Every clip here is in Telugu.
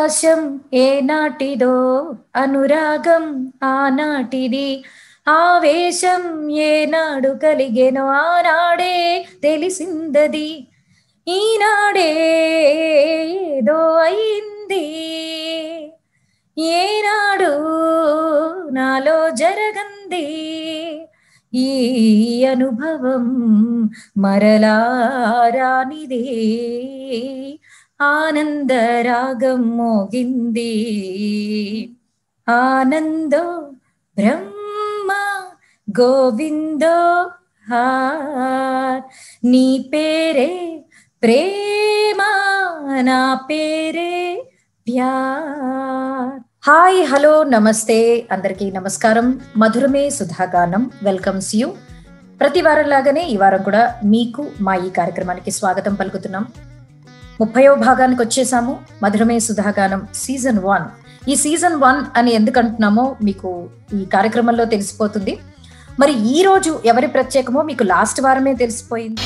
పాశం ఏనాటిదో అనురాగం ఆనాటిది ఆవేశం ఏనాడు కలిగెనో ఆనాడే తెలిసిందది ఈనాడే ఏదో అయింది ఏనాడు నాలో జరగంది ఈ అనుభవం మరలా రానిదే ఆనందరాగం మోగింది ఆనందో బ్రహ్మ గోవిందో హార్ నీ పేరే ప్రేమ నా పేరే ప్యార్ హాయ్ హలో నమస్తే అందరికీ నమస్కారం మధురమే సుధాగానం వెల్కమ్స్ యూ ప్రతి వారం లాగానే ఈ వారం కూడా మీకు మా ఈ కార్యక్రమానికి స్వాగతం పలుకుతున్నాం ముప్పయో భాగానికి వచ్చేసాము మధురమే సుధాగానం సీజన్ వన్ ఈ సీజన్ వన్ అని ఎందుకు అంటున్నామో మీకు ఈ కార్యక్రమంలో తెలిసిపోతుంది మరి ఈ రోజు ఎవరి ప్రత్యేకమో మీకు లాస్ట్ వారమే తెలిసిపోయింది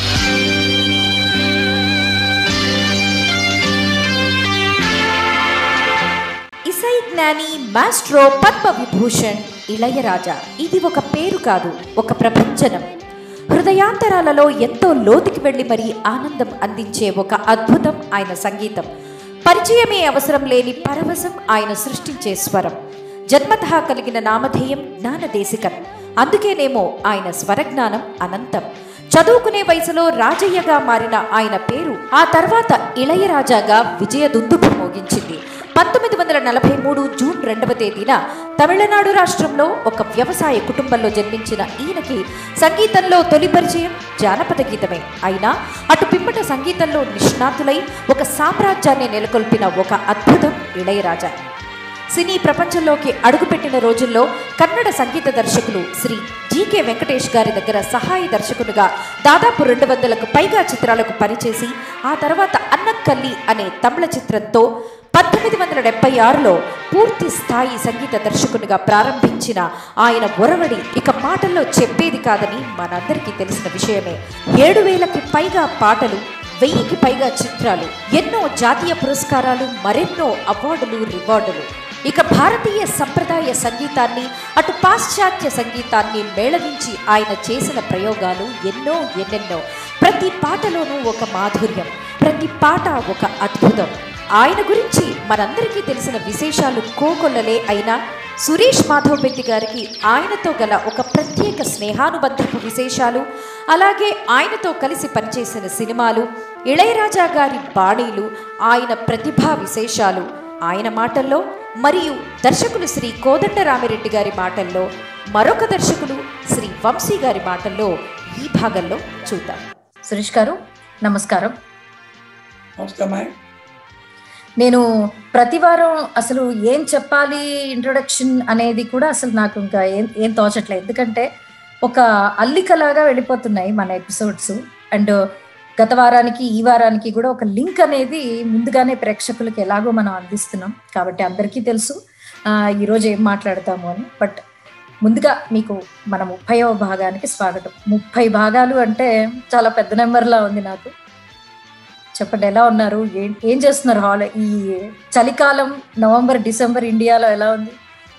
ఇసై జ్ఞాని మాస్ట్రో పద్మ విభూషణ్ ఇళయరాజా ఇది ఒక పేరు కాదు ఒక ప్రపంచనం హృదయాంతరాలలో ఎంతో లోతుకి వెళ్ళి మరీ ఆనందం అందించే ఒక అద్భుతం ఆయన సంగీతం పరిచయమే అవసరం లేని పరవశం ఆయన సృష్టించే స్వరం జన్మతః కలిగిన నామధేయం జ్ఞానదేశికం అందుకేనేమో ఆయన స్వరజ్ఞానం అనంతం చదువుకునే వయసులో రాజయ్యగా మారిన ఆయన పేరు ఆ తర్వాత ఇళయరాజాగా విజయ దుందుపు మోగించింది పంతొమ్మిది వందల నలభై మూడు జూన్ రెండవ తేదీన తమిళనాడు రాష్ట్రంలో ఒక వ్యవసాయ కుటుంబంలో జన్మించిన ఈయనకి సంగీతంలో తొలి పరిచయం జానపద గీతమే అయినా అటు పిమ్మట సంగీతంలో నిష్ణాతులై ఒక సామ్రాజ్యాన్ని నెలకొల్పిన ఒక అద్భుతం ఇళయరాజా సినీ ప్రపంచంలోకి అడుగుపెట్టిన రోజుల్లో కన్నడ సంగీత దర్శకులు శ్రీ జీకే వెంకటేష్ గారి దగ్గర సహాయ దర్శకునిగా దాదాపు రెండు వందలకు పైగా చిత్రాలకు పనిచేసి ఆ తర్వాత అన్నక్కల్లి అనే తమిళ చిత్రంతో పంతొమ్మిది వందల డెబ్బై ఆరులో పూర్తి స్థాయి సంగీత దర్శకునిగా ప్రారంభించిన ఆయన ఒరవడి ఇక మాటల్లో చెప్పేది కాదని మనందరికీ తెలిసిన విషయమే ఏడు వేలకి పైగా పాటలు వెయ్యికి పైగా చిత్రాలు ఎన్నో జాతీయ పురస్కారాలు మరెన్నో అవార్డులు రివార్డులు ఇక భారతీయ సంప్రదాయ సంగీతాన్ని అటు పాశ్చాత్య సంగీతాన్ని మేళవించి ఆయన చేసిన ప్రయోగాలు ఎన్నో ఎన్నెన్నో ప్రతి పాటలోనూ ఒక మాధుర్యం ప్రతి పాట ఒక అద్భుతం ఆయన గురించి మనందరికీ తెలిసిన విశేషాలు కోకొల్లలే అయినా సురేష్ మాధవ్ పెద్ది గారికి ఆయనతో గల ఒక ప్రత్యేక స్నేహానుబంధపు విశేషాలు అలాగే ఆయనతో కలిసి పనిచేసిన సినిమాలు ఇళయరాజా గారి బాణీలు ఆయన ప్రతిభా విశేషాలు ఆయన మాటల్లో మరియు దర్శకులు శ్రీ కోదండరామిరెడ్డి గారి మాటల్లో మరొక దర్శకులు శ్రీ వంశీ గారి మాటల్లో ఈ భాగంలో చూద్దాం సురేష్ గారు నమస్కారం నమస్తే అమ్మాయి నేను ప్రతి వారం అసలు ఏం చెప్పాలి ఇంట్రొడక్షన్ అనేది కూడా అసలు నాకు ఇంకా ఏం ఏం తోచట్లేదు ఎందుకంటే ఒక అల్లికలాగా వెళ్ళిపోతున్నాయి మన ఎపిసోడ్స్ అండ్ గత వారానికి ఈ వారానికి కూడా ఒక లింక్ అనేది ముందుగానే ప్రేక్షకులకి ఎలాగో మనం అందిస్తున్నాం కాబట్టి అందరికీ తెలుసు ఆ, ఈరోజు ఏం మాట్లాడతాము అని బట్ ముందుగా మీకు మన ముప్పైవ భాగానికి స్వాగతం ముప్పై భాగాలు అంటే చాలా పెద్ద నెంబర్లా ఉంది నాకు చెప్పండి ఎలా ఉన్నారు ఏం ఏం చేస్తున్నారు హాల్ ఈ చలికాలం నవంబర్ డిసెంబర్ ఇండియాలో ఎలా ఉంది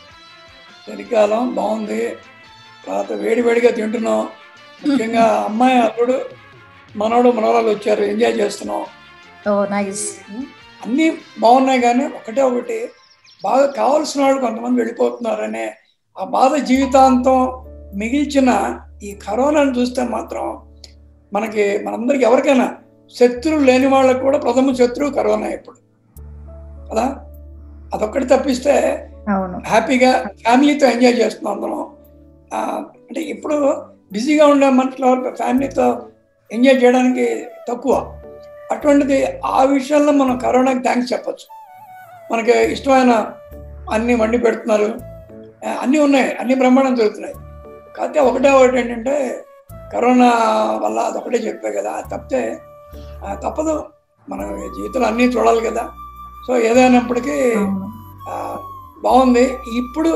చలికాలం బాగుంది తర్వాత వేడి వేడిగా తింటున్నాం ముఖ్యంగా అమ్మాయి అల్లుడు మనవడు మనవరాలు వచ్చారు ఎంజాయ్ చేస్తున్నాం ఓ నైస్ అన్నీ బాగున్నాయి కానీ ఒకటే ఒకటి బాగా కావాల్సిన వాళ్ళు కొంతమంది వెళ్ళిపోతున్నారనే ఆ బాధ జీవితాంతం మిగిల్చిన ఈ కరోనాను చూస్తే మాత్రం మనకి మనందరికి ఎవరికైనా శత్రువు లేని వాళ్ళకు కూడా ప్రథమ శత్రువు కరోనా ఇప్పుడు కదా అదొక్కటి తప్పిస్తే అవును హ్యాపీగా ఫ్యామిలీతో ఎంజాయ్ చేస్తున్నాం అందరం ఆ, అంటే ఇప్పుడు బిజీగా ఉండే మనుషులు ఎవరు ఫ్యామిలీతో ఎంజాయ్ చేయడానికి తక్కువ అటువంటిది ఆ విషయంలో మనం కరోనాకి థ్యాంక్స్ చెప్పొచ్చు మనకి ఇష్టమైన అన్ని వండి పెడుతున్నారు ఆ, అన్నీ ఉన్నాయి అన్ని బ్రహ్మాండం జరుగుతున్నాయి కాకపోతే ఒకటే ఒకటి ఏంటంటే కరోనా వల్ల అదొకటే చెప్పే కదా అది తప్పితే ఆ, తప్పదు మనం జీవితంలో అన్నీ చూడాలి కదా సో ఏదైనప్పటికీ అవును. ఆ, బాగుంది ఇప్పుడు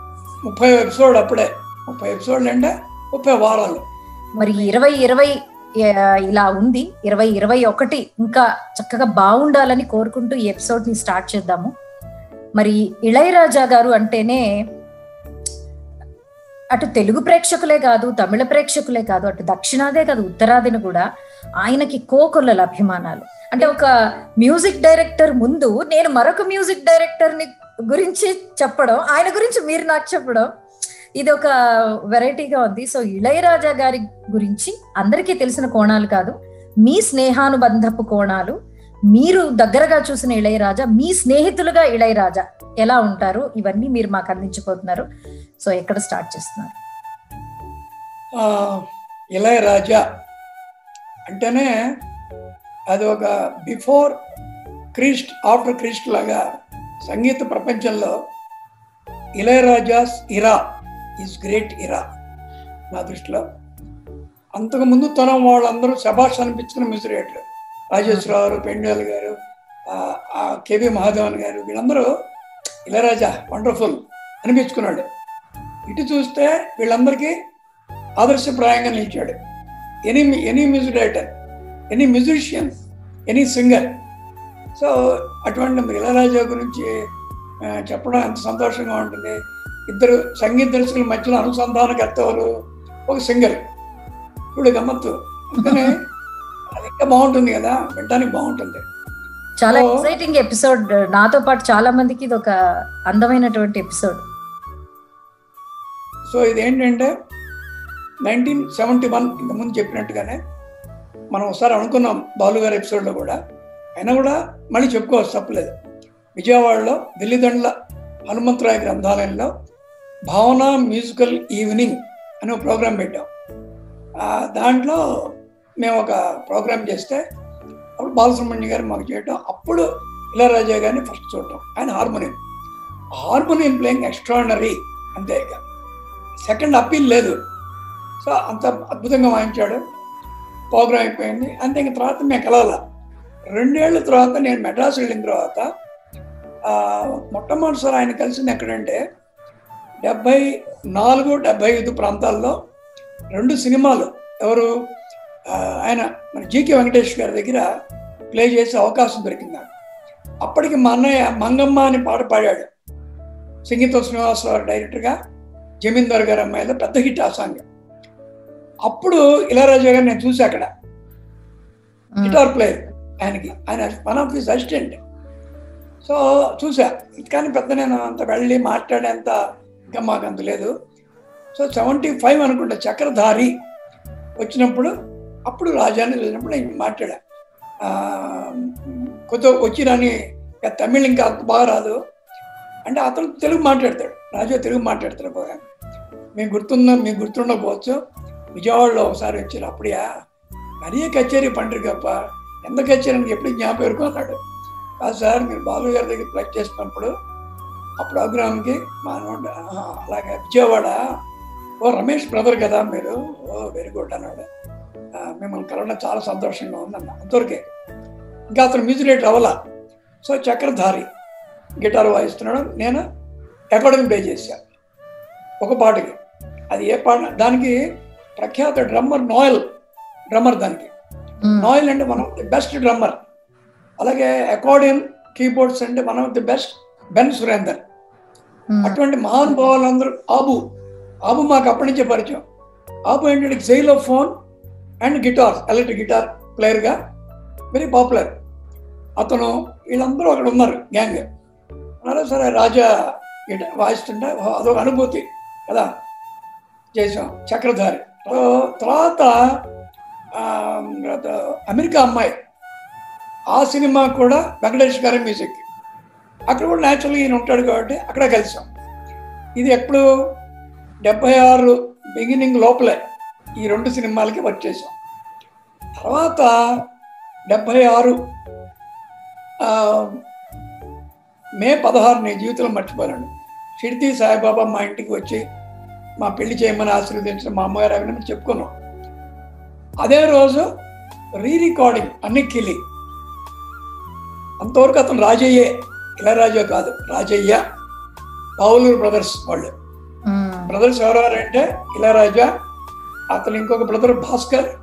ముప్పై ఎపిసోడ్ అప్పుడే ముప్పై ఎపిసోడ్లు అంటే ముప్పై వారాలు మరి ఇరవై ఇరవై ఆ, ఇలా ఉంది ఇరవై ఇరవై ఒకటి ఇంకా చక్కగా బాగుండాలని కోరుకుంటూ ఈ ఎపిసోడ్ ని స్టార్ట్ చేద్దాము మరి ఇళయరాజా గారు అంటేనే అటు తెలుగు ప్రేక్షకులే కాదు తమిళ ప్రేక్షకులే కాదు అటు దక్షిణాదే కాదు ఉత్తరాదిన కూడా ఆయనకి కోకొల్లల అభిమానాలు అంటే ఒక మ్యూజిక్ డైరెక్టర్ ముందు నేను మరొక మ్యూజిక్ డైరెక్టర్ ని గురించి చెప్పడం ఆయన గురించి మీరు నాకు చెప్పడం ఇది ఒక వెరైటీగా ఉంది సో ఇళయరాజా గారి గురించి అందరికీ తెలిసిన కోణాలు కాదు మీ స్నేహానుబంధపు కోణాలు మీరు దగ్గరగా చూసిన ఇళయరాజా మీ స్నేహితులుగా ఇళయరాజా ఎలా ఉంటారు ఇవన్నీ మీరు మాకు అందించబోతున్నారు సో ఎక్కడ స్టార్ట్ చేస్తున్నారు ఆ, ఇళయరాజా అంటేనే అది ఒక బిఫోర్ క్రీస్ట్ ఆఫ్టర్ క్రీస్ట్ లాగా సంగీత ప్రపంచంలో Ilaiyaraaja's era is great era నా దృష్టిలో అంతకు ముందు తరం వాళ్ళందరూ శభాష్ అనిపించుకున్న మ్యూజిక్ డైరెక్టర్ రాజేశ్వరరావు పెండాల్ గారు ఆ, ఆ కేవి మహాదేవన్ గారు వీళ్ళందరూ ఇళయరాజా వండర్ఫుల్ అనిపించుకున్నాడు ఇటు చూస్తే వీళ్ళందరికీ ఆదర్శప్రాయంగా నిలిచాడు any any music director any musician any singer so అటువంటి మరి ఇళయరాజా గురించి ఆ, చెప్పడం ఎంత సంతోషంగా ఉంటుంది ఇద్దరు సంగీత దర్శకుల మధ్యలో అనుసంధానకర్త ఎవరు ఒక సింగర్ ఇప్పుడు గమ్మత్తు అందుకని అది ఇంకా బాగుంటుంది కదా వినడానికి బాగుంటుంది చాలా So- ఎక్సైటింగ్ ఎపిసోడ్ నాతో పాటు చాలా మందికి ఇది ఒక అందమైనటువంటి ఎపిసోడ్ సో ఇదేంటంటే నైన్టీన్ సెవెంటీ వన్ ఇంతకుముందు చెప్పినట్టుగానే మనం ఒకసారి అనుకున్నాం బాలు గారి ఎపిసోడ్లో కూడా అయినా కూడా మళ్ళీ చెప్పుకోవచ్చు తప్పలేదు విజయవాడలో దిల్లిదండ్ల హనుమంతరాయ గ్రంథాలయంలో భావన మ్యూజికల్ ఈవినింగ్ అనే ఒక ప్రోగ్రాం పెట్టాం ఆ, దాంట్లో మేము ఒక ప్రోగ్రాం చేస్తే అప్పుడు బాలసుబ్రహ్మణ్యం గారు మాకు చేయటం అప్పుడు ఇళయరాజా గారిని ఫస్ట్ చూడటం ఆయన హార్మోనియం హార్మోనియం ప్లేయింగ్ ఎక్స్ట్రాడినరీ అంతే ఇక సెకండ్ అప్పీల్ లేదు సో అంత అద్భుతంగా వాయించాడు ప్రోగ్రామ్ అయిపోయింది అంతే ఇంక తర్వాత మేము కలవాల రెండేళ్ల తర్వాత నేను మెడ్రాస్ వెళ్ళిన తర్వాత ఆ, మొట్టమొదటిసారి ఆయన కలిసింది ఎక్కడంటే డెబ్బై నాలుగు డెబ్బై ఐదు ప్రాంతాల్లో రెండు సినిమాలు ఎవరు ఆ, ఆయన మన జీకే వెంకటేష్ గారి దగ్గర ప్లే చేసే అవకాశం దొరికింది నాకు అప్పటికి మా అన్నయ్య మంగమ్మ అని పాట పాడాడు సంగీత శ్రీనివాసరావు డైరెక్టర్గా జమీందార్ గారి అమ్మాయిలో పెద్ద హిట్ ఆ సాంగ్ అప్పుడు ఇళయరాజా గారు నేను చూసి అక్కడ గిటార్ ప్లేయర్ ఆయనకి ఆయన one of this assistant so చూసా కానీ పెద్ద నేను అంత వెళ్ళి మాట్లాడేంత ఇంకా మాకు అంత లేదు సో సెవెంటీ ఫైవ్ అనుకుంటా చక్రధారి వచ్చినప్పుడు అప్పుడు రాజాని వెళ్ళినప్పుడు నేను మాట్లాడా ఆ, కొత్త వచ్చిరని ఇక తమిళ్ ఇంకా అంత బాగా రాదు అంటే అతను తెలుగు మాట్లాడతాడు రాజా తెలుగు మాట్లాడతాడు బాగా మీకు గుర్తుందా మీకు గుర్తుండకపోవచ్చు విజయవాడలో ఒకసారి వచ్చారు అప్పుడయా நிறைய కచేరీ పండుగప్ప ఎంత కచేరీ అని ఎప్పుడు జ్ఞాపకం వరకు అన్నాడు కాదు సార్ మీరు బాలు గారి దగ్గర ప్లగ్ చేసినప్పుడు ఆ ప్రోగ్రామ్కి మా నోట "ఆహా, అలాగే విజయవాడ ఓ రమేష్ బ్రదర్ కదా మీరు ఓ వెరీ గుడ్ అన్నాడు "ఆ, మిమ్మల్ని కలవడం చాలా సంతోషంగా ఉందన్న అంతవరకే ఇంకా అతను మ్యూజిక్ డైరెక్టర్ అవ్వాల సో చక్రధారి గిటార్ వాయిస్తున్నాడు నేను అకాడమీ ప్లే చేశాను ఒక పాటకి అది ఏ పాట దానికి ప్రఖ్యాత డ్రమ్మర్ నోయల్ డ్రమ్మర్ దానికి నోయల్ అంటే one of the best drummer అలాగే అకార్డియన్ కీబోర్డ్స్ అంటే one of the best Ben Surender అటువంటి మహానుభావులందరూ ఆబు ఆబు మాకు అప్పటి నుంచే పరిచయం ఆబు ఏంటంటే xylophone and guitar electric guitar ప్లేయర్గా వెరీ పాపులర్ అతను వీళ్ళందరూ అక్కడ ఉన్నారు గ్యాంగ్ అన్నారా సరే రాజా గిటార్ వాయిస్తుంటే ఓ, అదొక అనుభూతి కదా చేసాం చక్రధారి సో తర్వాత ఆ, తర్వాత అమెరికా అమ్మాయి ఆ సినిమా కూడా వెంకటేష్ గారి మ్యూజిక్ అక్కడ కూడా న్యాచురల్గా ఈయన ఉంటాడు కాబట్టి అక్కడ కలిసాం ఇది ఎప్పుడు డెబ్బై ఆరు బిగినింగ్ లోపలే ఈ రెండు సినిమాలకి వర్క్ చేసాం తర్వాత డెబ్బై ఆరు ఆ, మే పదహారు నేను జీవితంలో మర్చిపోయాను షిర్ది సాయిబాబా మా ఇంటికి వచ్చి మా పెళ్లి చేయమని ఆశీర్వదించిన మా అమ్మగారు అవి చెప్పుకున్నాం అదే రోజు రీ రికార్డింగ్ అన్ని కిలి అంతవరకు అతను రాజయ్యే ఇళరాజా కాదు రాజయ్య పావులూరు బ్రదర్స్ వాళ్ళు బ్రదర్స్ ఎవరెవరంటే ఇళరాజా అతను ఇంకొక బ్రదర్ భాస్కర్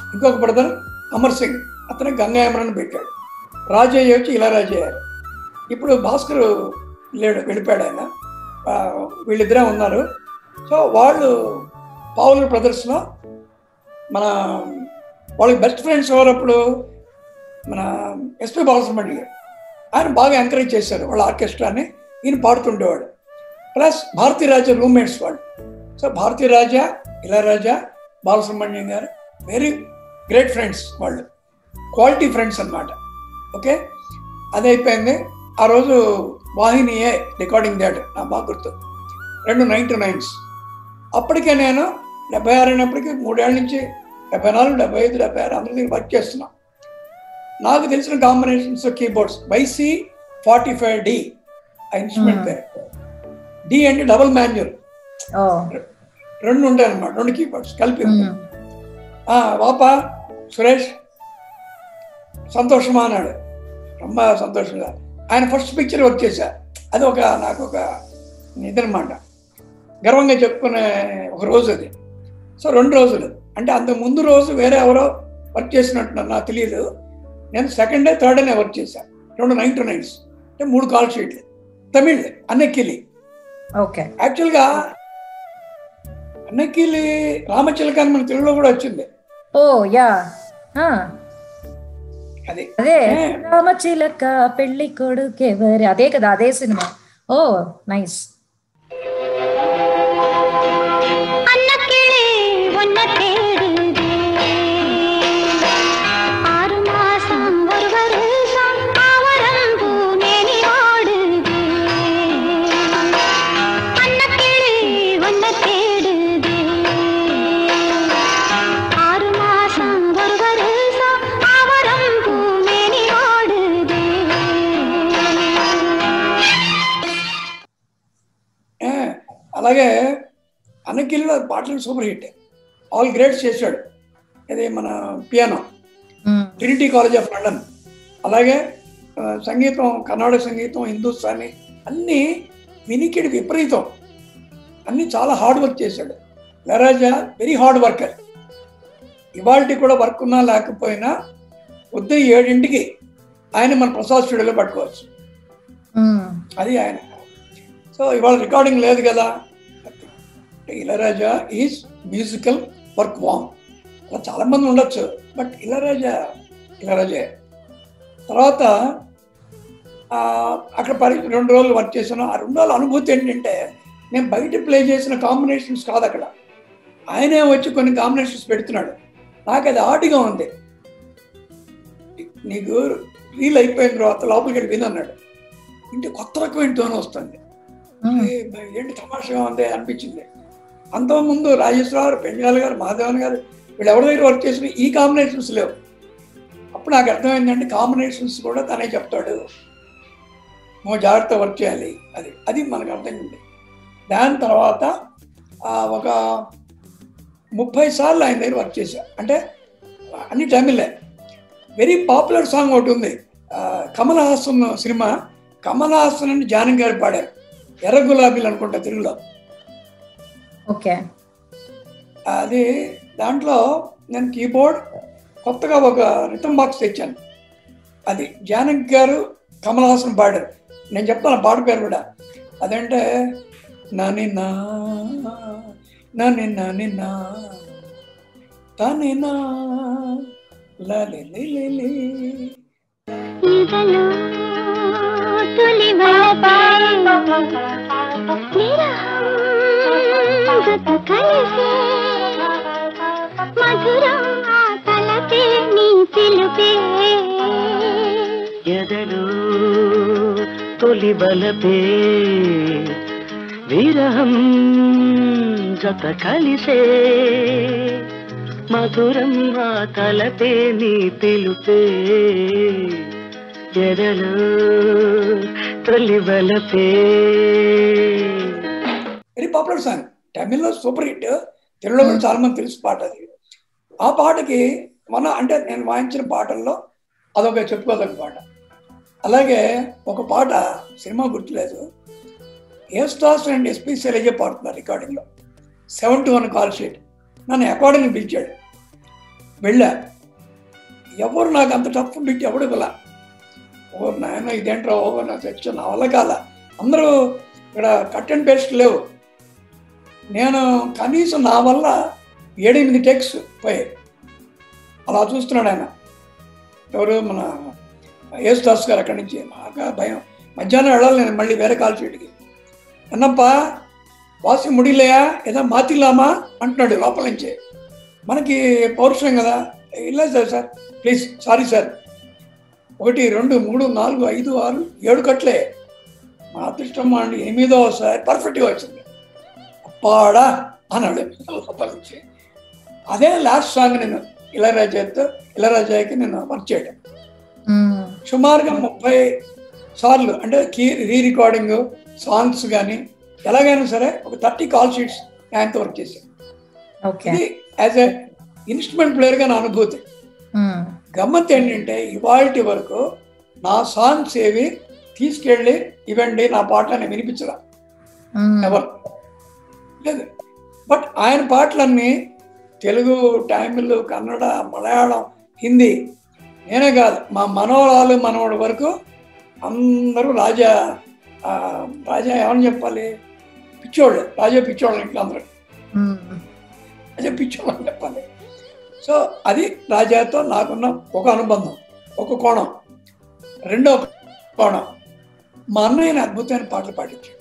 ఇంకొక బ్రదర్ అమర్ సింగ్ అతను గంగా అమరన్ పెట్టాడు రాజయ్య వచ్చి ఇలా రాజయ్య ఇప్పుడు భాస్కర్ లేడు వెళ్ళిపోయాడు ఆయన ఆ, వీళ్ళిద్దరే ఉన్నారు సో వాళ్ళు పావుల బ్రదర్స్లో మన వాళ్ళకి బెస్ట్ ఫ్రెండ్స్ ఎవరప్పుడు మన ఎస్పి బాలసుబ్రహ్మణ్యం గారు ఆయన బాగా ఎంకరేజ్ చేశారు వాళ్ళ ఆర్కెస్ట్రాని ఈయన పాడుతుండేవాడు ప్లస్ భారతీ రాజా రూమ్మేట్స్ వాళ్ళు so Bharathi Raja Ilaiyaraaja Balasubrahmanyam garu very great friends వాళ్ళు క్వాలిటీ ఫ్రెండ్స్ అన్నమాట ఓకే అది అయిపోయింది ఆ రోజు వాహినియే రికార్డింగ్ థియేటర్ నా బాగా గుర్తు రెండు నైన్ టు నైన్స్ అప్పటికే నేను డెబ్బై ఆరు అయినప్పటికీ మూడేళ్ల నుంచి డెబ్బై నాలుగు డెబ్బై ఐదు డెబ్బై ఆరు అందరి దగ్గర వర్క్ చేస్తున్నా నాకు తెలిసిన combinations keyboards YC forty five D ఆ ఇన్స్ట్రుమెంట్ పేరు డి అంటే డబుల్ మాన్యువల్ ఓ రెండు ఉంటాయి అన్నమాట రెండు కీబోర్డ్స్ కలిపి మ్మ్. ఆ, వాప సురేష్ సంతోషమా అన్నాడు ரொம்ப సంతోషంగా ఆయన ఫస్ట్ పిక్చర్ వర్క్ చేశా అది ఒక నాకు ఒక ఇదనమాట గర్వంగా చెప్పుకునే ఒక రోజు అది సో రెండు రోజులు అంటే అంత ముందు రోజు వేరే ఎవరో వర్క్ చేసినట్టున్నారు నాకు తెలియదు నేను second day third day work చేశా రెండు నైన్ టు నైన్స్ అంటే మూడు కాల్ షీట్లు తమిళ్ అన్నెక్కిలి ఓకే యాక్చువల్గా అన్నెక్కిలి రామచిలక అని మన తెలుగులో కూడా వచ్చింది ఓ యా ఆ, అది అదే ఏ. రామచిలక పెళ్లి కొడుకెవరి అదే కదా అదే సినిమా ఓ నైస్ அன்னக்கிளி உன்னை தேடுதே. ஆறு மாசம் ஒரு வருஷம் ஆவரம் பூமேனி ஆடுதே. அன்னக்கிளி உன்னை தேடுதே. ஆறு மாசம் ஒரு வருஷம் ஆவரம் பூமேனி ஆடுதே ఏ, అలాగే అన్నకిల్లో పాటలు సూపర్ హిట్ ఆల్ గ్రేడ్స్ చేశాడు ఇది మన పియానో మ్మ్. ట్రినిటీ కాలేజ్ ఆఫ్ లండన్ అలాగే ఆ, సంగీతం కర్ణాటక సంగీతం హిందుస్థానీ అన్నీ వినికిడి విపరీతం అన్నీ చాలా హార్డ్ వర్క్ చేశాడు లరాజా వెరీ హార్డ్ వర్కర్ ఇవాళ కూడా వర్క్ ఉన్నా లేకపోయినా ఉదయం ఏడింటికి ఆయన మన ప్రసాద్ స్టూడియోలో పట్టుకోవచ్చు మ్మ్. అది ఆయన సో ఇవాళ రికార్డింగ్ లేదు కదా ఇళరాజా ఈజ్ మ్యూజికల్ వర్క్ వామ్ అలా చాలా మంది ఉండొచ్చు బట్ ఇళరాజా ఇళరాజే తర్వాత ఆ, అక్కడ పరి రెండు రోజులు వర్క్ చేశాను ఆ రెండు రోజుల అనుభూతి ఏంటంటే నేను బయట ప్లే చేసిన కాంబినేషన్స్ కాదు అక్కడ ఆయనే వచ్చి కొన్ని కాంబినేషన్స్ పెడుతున్నాడు నాకు అది ఆటిగా ఉంది నీకు రీల్ అయిపోయిన తర్వాత లోపలికి వెళ్ళి వినన్నాడు ఇంటి కొత్త రకమైన టోన్ వస్తుంది మ్మ్. ఏ, ఏంటి తమాషగా ఉంది అనిపించింది అంతకుముందు రాజేశ్వరరావు పెంజాల్ గారు మాధవన్ గారు వీళ్ళు ఎవరి దగ్గర వర్క్ చేసిన ఈ కాంబినేషన్స్ లేవు అప్పుడు నాకు అర్థమైందంటే కాంబినేషన్స్ కూడా తనే చెప్తాడు నువ్వు జాగ్రత్త వర్క్ చేయాలి అది అది మనకు అర్థమైంది దాని తర్వాత ఆ, ఒక ముప్పై సార్లు ఆయన దగ్గర వర్క్ చేశా అంటే అన్ని టైమిల్లే వెరీ పాపులర్ సాంగ్ ఒకటి ఉంది ఆ, కమల్ హాసన్ సినిమా కమల్ హాసన్ అని జానం గారు పాడారు ఎర్ర గులాబీలు అనుకుంటా తెలుగులో ఓకే అది దాంట్లో నేను కీబోర్డ్ కొత్తగా ఒక రిథమ్ బాక్స్ తెచ్చాను అది జానక్ గారు కమల్ హాసన్ పాడారు నేను చెప్తాను ఆ పాట పేరు కూడా అదంటే నాని నా నాని నాని నా తాని నా లాలి లే లే లే. ఇదలో తొలి వలపాయి విరహం జత కలిసే మధురం ఆ తలపే నీ పిలుపే ఎదలు తొలి బలపే విరహం జత కలిసే మధురం ఆ తలపే నీ పిలుపే ఎదలు తొలి బలపే వెరీ పాపులర్ సాంగ్ తమిళ్లో సూపర్ హిట్ తెలుగులో కూడా చాలా మంది తెలుసు పాట అది ఆ పాటకి మన అంటే నేను వాయించిన పాటల్లో అదొక చెప్పుకోదగ్గ పాట అలాగే ఒక పాట సినిమా గుర్తులేదు ఏ స్టార్స్ అండ్ ఎస్పీ శైలజ పాడుతున్నారు రికార్డింగ్లో seven to one call sheet నన్ను అకార్డింగ్ పిలిచాడు వెళ్ళా ఎవరు నాకు అంత టఫ్ బిట్ ఎవడు ఇవ్వలా ఓ నాయన ఇదేంట్రా ఓ నా తెచ్చు నా వల్ల కాల అందరూ ఇక్కడ కట్ అండ్ పేస్ట్ లేవు నేను కనీసం నా వల్ల ఏడెనిమిది టెక్స్ పోయాయి అలా చూస్తున్నాడు ఆయన ఎవరు మన యేసుదాస్ గారు అక్కడి నుంచి నాకు భయం మధ్యాహ్నం వెళ్ళాలి నేను మళ్ళీ వేరే కాల్ షీట్కి అన్నప్పా వాసి ముడిలేయా ఏదో మాతిల్లామా అంటున్నాడు లోపల నుంచి మనకి పౌరుషం కదా ఇలా sir sir please sorry sir ఒకటి రెండు మూడు నాలుగు ఐదు ఆరు ఏడు కట్లే మా అదృష్టం అండి ఎనిమిదో సార్ పర్ఫెక్ట్గా వచ్చింది అప్పాడా అన్నాడు లోపల నుంచి అదే లాస్ట్ సాంగ్ నేను ఇళరాజాతో ఇళరాజాకి నేను వర్క్ చేయడం మ్మ్. సుమారుగా ముప్పై సార్లు అంటే కీ రీ రికార్డింగ్ సాంగ్స్ కానీ ఎలాగైనా సరే ఒక థర్టీ కాల్ షీట్స్ ఆయనతో వర్క్ చేశాను ఓకే ఇది యాజ్ ఎ ఇన్స్ట్రుమెంట్ ప్లేయర్గా నా అనుభూతి మ్మ్. గమ్మత్ ఏంటంటే ఇవాళ వరకు నా సాంగ్స్ ఏవి తీసుకెళ్ళి ఇవ్వండి నా పాటలని వినిపించరా మ్మ్. ఎవరు లేదు బట్ ఆయన పాటలన్నీ తెలుగు తమిళ్ కన్నడ మలయాళం హిందీ నేనే కాదు మా మనవరాలు మనవడి వరకు అందరూ రాజా ఆ, రాజా ఏమని చెప్పాలి పిచ్చోళ్ళు రాజా పిచ్చోళ్ళు ఇంట్లో అందరూ మ్మ్. రాజా పిచ్చోళ్ళు అని చెప్పాలి సో అది రాజాతో నాకున్న ఒక అనుబంధం ఒక కోణం రెండో కోణం మా అన్నయ్యని అద్భుతమైన పాటలు పాడించాడు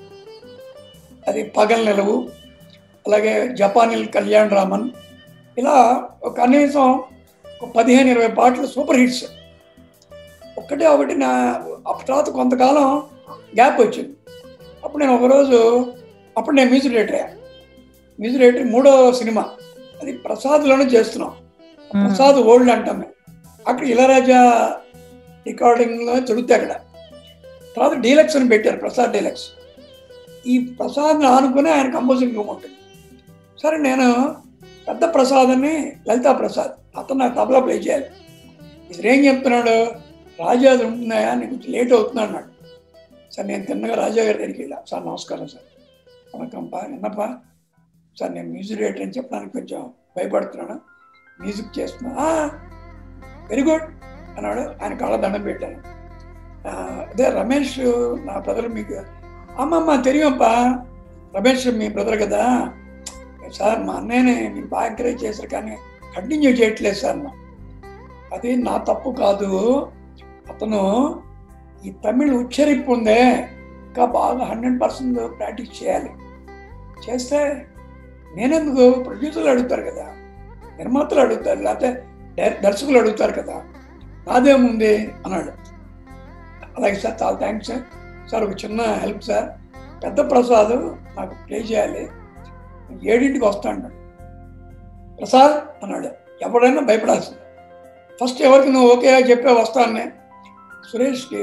అది పగల్ నిలవు అలాగే జపానీల్ కళ్యాణ్ రామన్ ఇలా ఒక కనీసం ఒక పదిహేను ఇరవై పాటలు సూపర్ హిట్స్ ఒక్కటే ఒకటి నా అప్పటి తర్వాత కొంతకాలం గ్యాప్ వచ్చింది అప్పుడు నేను ఒకరోజు అప్పుడు నేను మ్యూజిక్ డైరెక్టర్ అయ్యా మ్యూజిక్ డైరెక్టర్ మూడో సినిమా అది ప్రసాద్లోనే చేస్తున్నాం మ్మ్. ప్రసాద్ ఓల్డ్ అంటాం మేము అక్కడ ఇళరాజా రికార్డింగ్లో జరుగుతాయి అక్కడ తర్వాత డీలక్స్ అని పెట్టారు ప్రసాద్ డీలక్స్ ఈ ప్రసాద్ని ఆనుకుని ఆయన కంపోజింగ్ రూమ్ ఉంటుంది సరే నేను పెద్ద ప్రసాద్ అని లలితా ప్రసాద్ అతను నాకు తబలా ప్లే చేయాలి ఇది ఏం చెప్తున్నాడు రాజా అది ఉంటున్నాయా నీకు కొంచెం లేట్ అవుతున్నా అన్నాడు సార్ నేను తిన్నగా రాజా గారి దగ్గరికి వెళ్ళా సార్ నమస్కారం సార్ వణకంపా నిన్నప్పా సార్ నేను మ్యూజిక్ డైరెక్టర్ అని చెప్పడానికి కొంచెం భయపడుతున్నాను మ్యూజిక్ చేస్తున్నా వెరీ గుడ్ అన్నాడు ఆయన కాళ్ళ దండం పెట్టాను "ఆ, అదే రమేష్ నా బ్రదర్ మీకు అమ్మమ్మ తెలియప్పా రమేష్ మీ బ్రదర్ కదా సార్ మా అన్నయ్యని మీరు బాగా ఎంకరేజ్ చేశారు కానీ కంటిన్యూ చేయట్లేదు సార్ నా అది నా తప్పు కాదు అతను ఈ తమిళ్ ఉచ్చరింపు ఉందే ఇంకా బాగా హండ్రెడ్ పర్సెంట్ ప్రాక్టీస్ చేయాలి చేస్తే నేనెందుకు ప్రొడ్యూసర్లు అడుగుతారు కదా నిర్మాతలు అడుగుతారు లేకపోతే డైరెక్ట్ దర్శకులు అడుగుతారు కదా నాదేముంది అన్నాడు అలాగే సార్ చాలా థ్యాంక్స్ సార్ సార్ ఒక చిన్న హెల్ప్ సార్ పెద్ద ప్రసాద్ నాకు ప్లే చేయాలి ఏడింటికి వస్తా అన్నాడు ప్రసాద్ అన్నాడు ఎవరైనా భయపడాల్సింది ఫస్ట్ ఎవరికి నువ్వు ఓకే చెప్పే వస్తానే సురేష్కి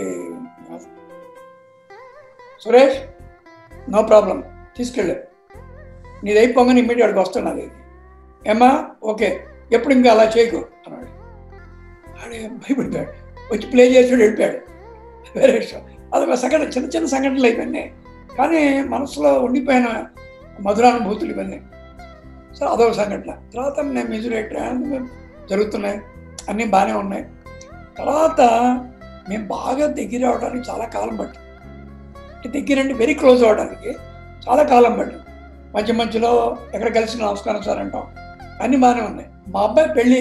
సురేష్ నో ప్రాబ్లం తీసుకెళ్ళు నీది అయిపోగానే ఇమ్మీడియట్గా వస్తాను అది ఏమా ఓకే ఎప్పుడు ఇంకా అలా చేయకు అన్నాడు ఆడే భయపడిపోయాడు వచ్చి ప్లే చేసాడు వెళ్ళిపోయాడు వేరే విషయం అదొక సంఘటన చిన్న చిన్న సంఘటనలు ఇవన్నీ కానీ మనసులో ఉండిపోయిన మధురానుభూతులు ఇవన్నీ సో అదొక సంఘటన తర్వాత నేను మ్యూజిక్ డైరెక్టర్ జరుగుతున్నాయి అన్నీ బాగానే ఉన్నాయి తర్వాత మేము బాగా దగ్గర అవడానికి చాలా కాలం పట్టింది అంటే దగ్గర అంటే వెరీ క్లోజ్ అవడానికి చాలా కాలం పట్టింది మధ్య మధ్యలో ఎక్కడ కలిసి నమస్కారం సార్ అంటాం అన్నీ బాగానే ఉన్నాయి మా అబ్బాయి పెళ్ళి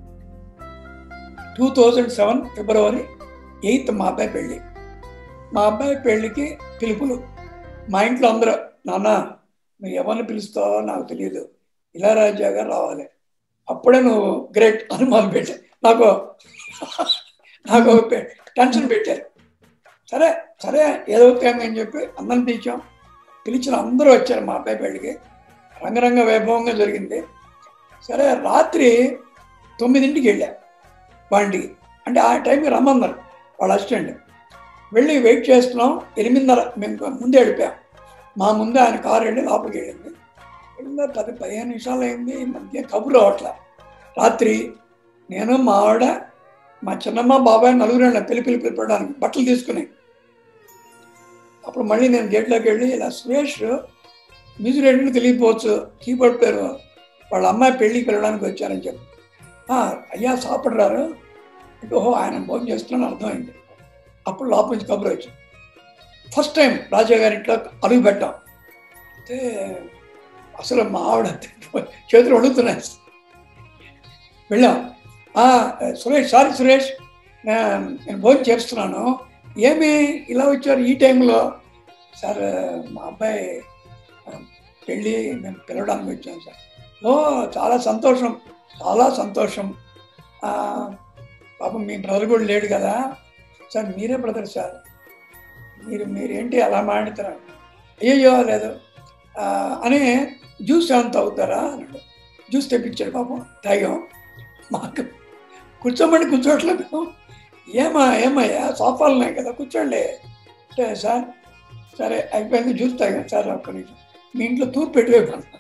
టూ థౌజండ్ సెవెన్ ఫిబ్రవరి ఎయిత్ మా అబ్బాయి పెళ్ళి మా అబ్బాయి పెళ్ళికి పిలుపులు మా ఇంట్లో అందరూ నాన్న నువ్వు ఎవరిని పిలుస్తావో నాకు తెలియదు ఇళరాజా గారు రావాలి అప్పుడే నువ్వు గ్రేట్ అని మొదలు పెట్టా నాకు నాకు పె- టెన్షన్ పెట్టారు సరే సరే ఏదవుతాయని అని చెప్పి అందరం పిలిచాం పిలిచిన అందరూ వచ్చారు మా అబ్బాయి పెళ్ళికి రంగరంగ వైభవంగా జరిగింది సరే రాత్రి తొమ్మిదింటికి వెళ్ళా వాడికి అంటే ఆ టైంకి రమ్మన్నారు వాళ్ళ అసిస్టెంట్ వెళ్ళి వెయిట్ చేస్తున్నాం ఎనిమిదిన్నర మేము ముందే వెళ్ళిపోయాం మా ముందే ఆయన కారు వెళ్ళి లోపలికి వెళ్ళింది వెళ్ళిందా పది పదిహేను నిమిషాలు అయింది మనకి కబురు రావట్లే రాత్రి నేను మా ఆవిడ మా చిన్నమ్మ బాబాయ్ నలుగురు వెళ్ళిన పెళ్లి పిల్లి పిలిపడానికి బట్టలు తీసుకుని అప్పుడు మళ్ళీ నేను గేట్లోకి వెళ్ళి ఇలా సురేష్ మ్యూజిక్ డైరెక్టర్ని తెలియకపోవచ్చు కీబోర్డ్ పేరు వాళ్ళ అమ్మాయి పెళ్ళికి వెళ్ళడానికి వచ్చారని చెప్పి "ఆ, అయ్యా సాப்பிడ్రారు అంటే ఓహో ఆయన భోజనం చేస్తున్నాను అర్థమైంది అప్పుడు లోపల నుంచి కబురు వచ్చి ఫస్ట్ టైం రాజా గారి ఇంట్లో అడుగు పెట్టాం అయితే అసలు మా ఆవిడ చేతులు అడుగుతున్నాయి వెళ్ళాం "ఆ, సురేష్ సారీ సురేష్ నే- నేను భోజనం చేస్తున్నాను ఏమి ఇలా వచ్చారు ఈ టైంలో సార్ మా అబ్బాయి ఆ, పెళ్ళి మేము పిలవడానికి వచ్చాం సార్ ఓ చాలా సంతోషం చాలా సంతోషం ఆ, పాపం మీ బ్రదర్ కూడా లేడు కదా సార్ మీరే బ్రదర్ సార్ మీరు మీరేంటి అలా మాట్లాడుతున్నారు అయ్యయ్యో లేదు ఆ, అని జ్యూస్ ఏమైనా తాగుతారా అన్నాడు జ్యూస్ తెప్పించాడు పాపం తాగాం మాకు కూర్చోమని కూర్చోట్లేదు ఏమా ఏమయ్యా సోఫాలు ఉన్నాయి కదా కూర్చోండి అంటే సార్ సరే అయిపోయింది జ్యూస్ తాగాం సార్ ఒక్క నిమిషం మీ ఇంట్లో తూర్పు ఎటువైపు అన్నా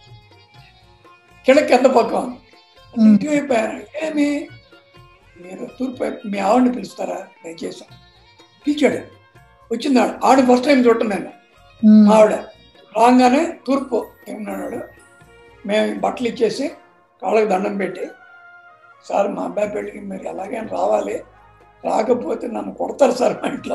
కింద కింద పక్కం మ్మ్. ఇటువైపు ఆయన, ఏమి మీరు తూర్పు వైపు మీ ఆవిడని పిలుస్తారా నేను చేశాను పిలిచాడు వచ్చింది ఆవిడ ఆవిడ ఫస్ట్ టైం చూడటం నేను ఉమ్, మా ఆవిడ రాగానే తూర్పు ఉన్నాడు మేము బట్టలు ఇచ్చేసి కాళ్ళకి దండం పెట్టి సార్ మా అబ్బాయి పెళ్ళికి మీరు ఎలాగైనా రావాలి రాకపోతే నన్ను కొడతారు సార్ మా ఇంట్లో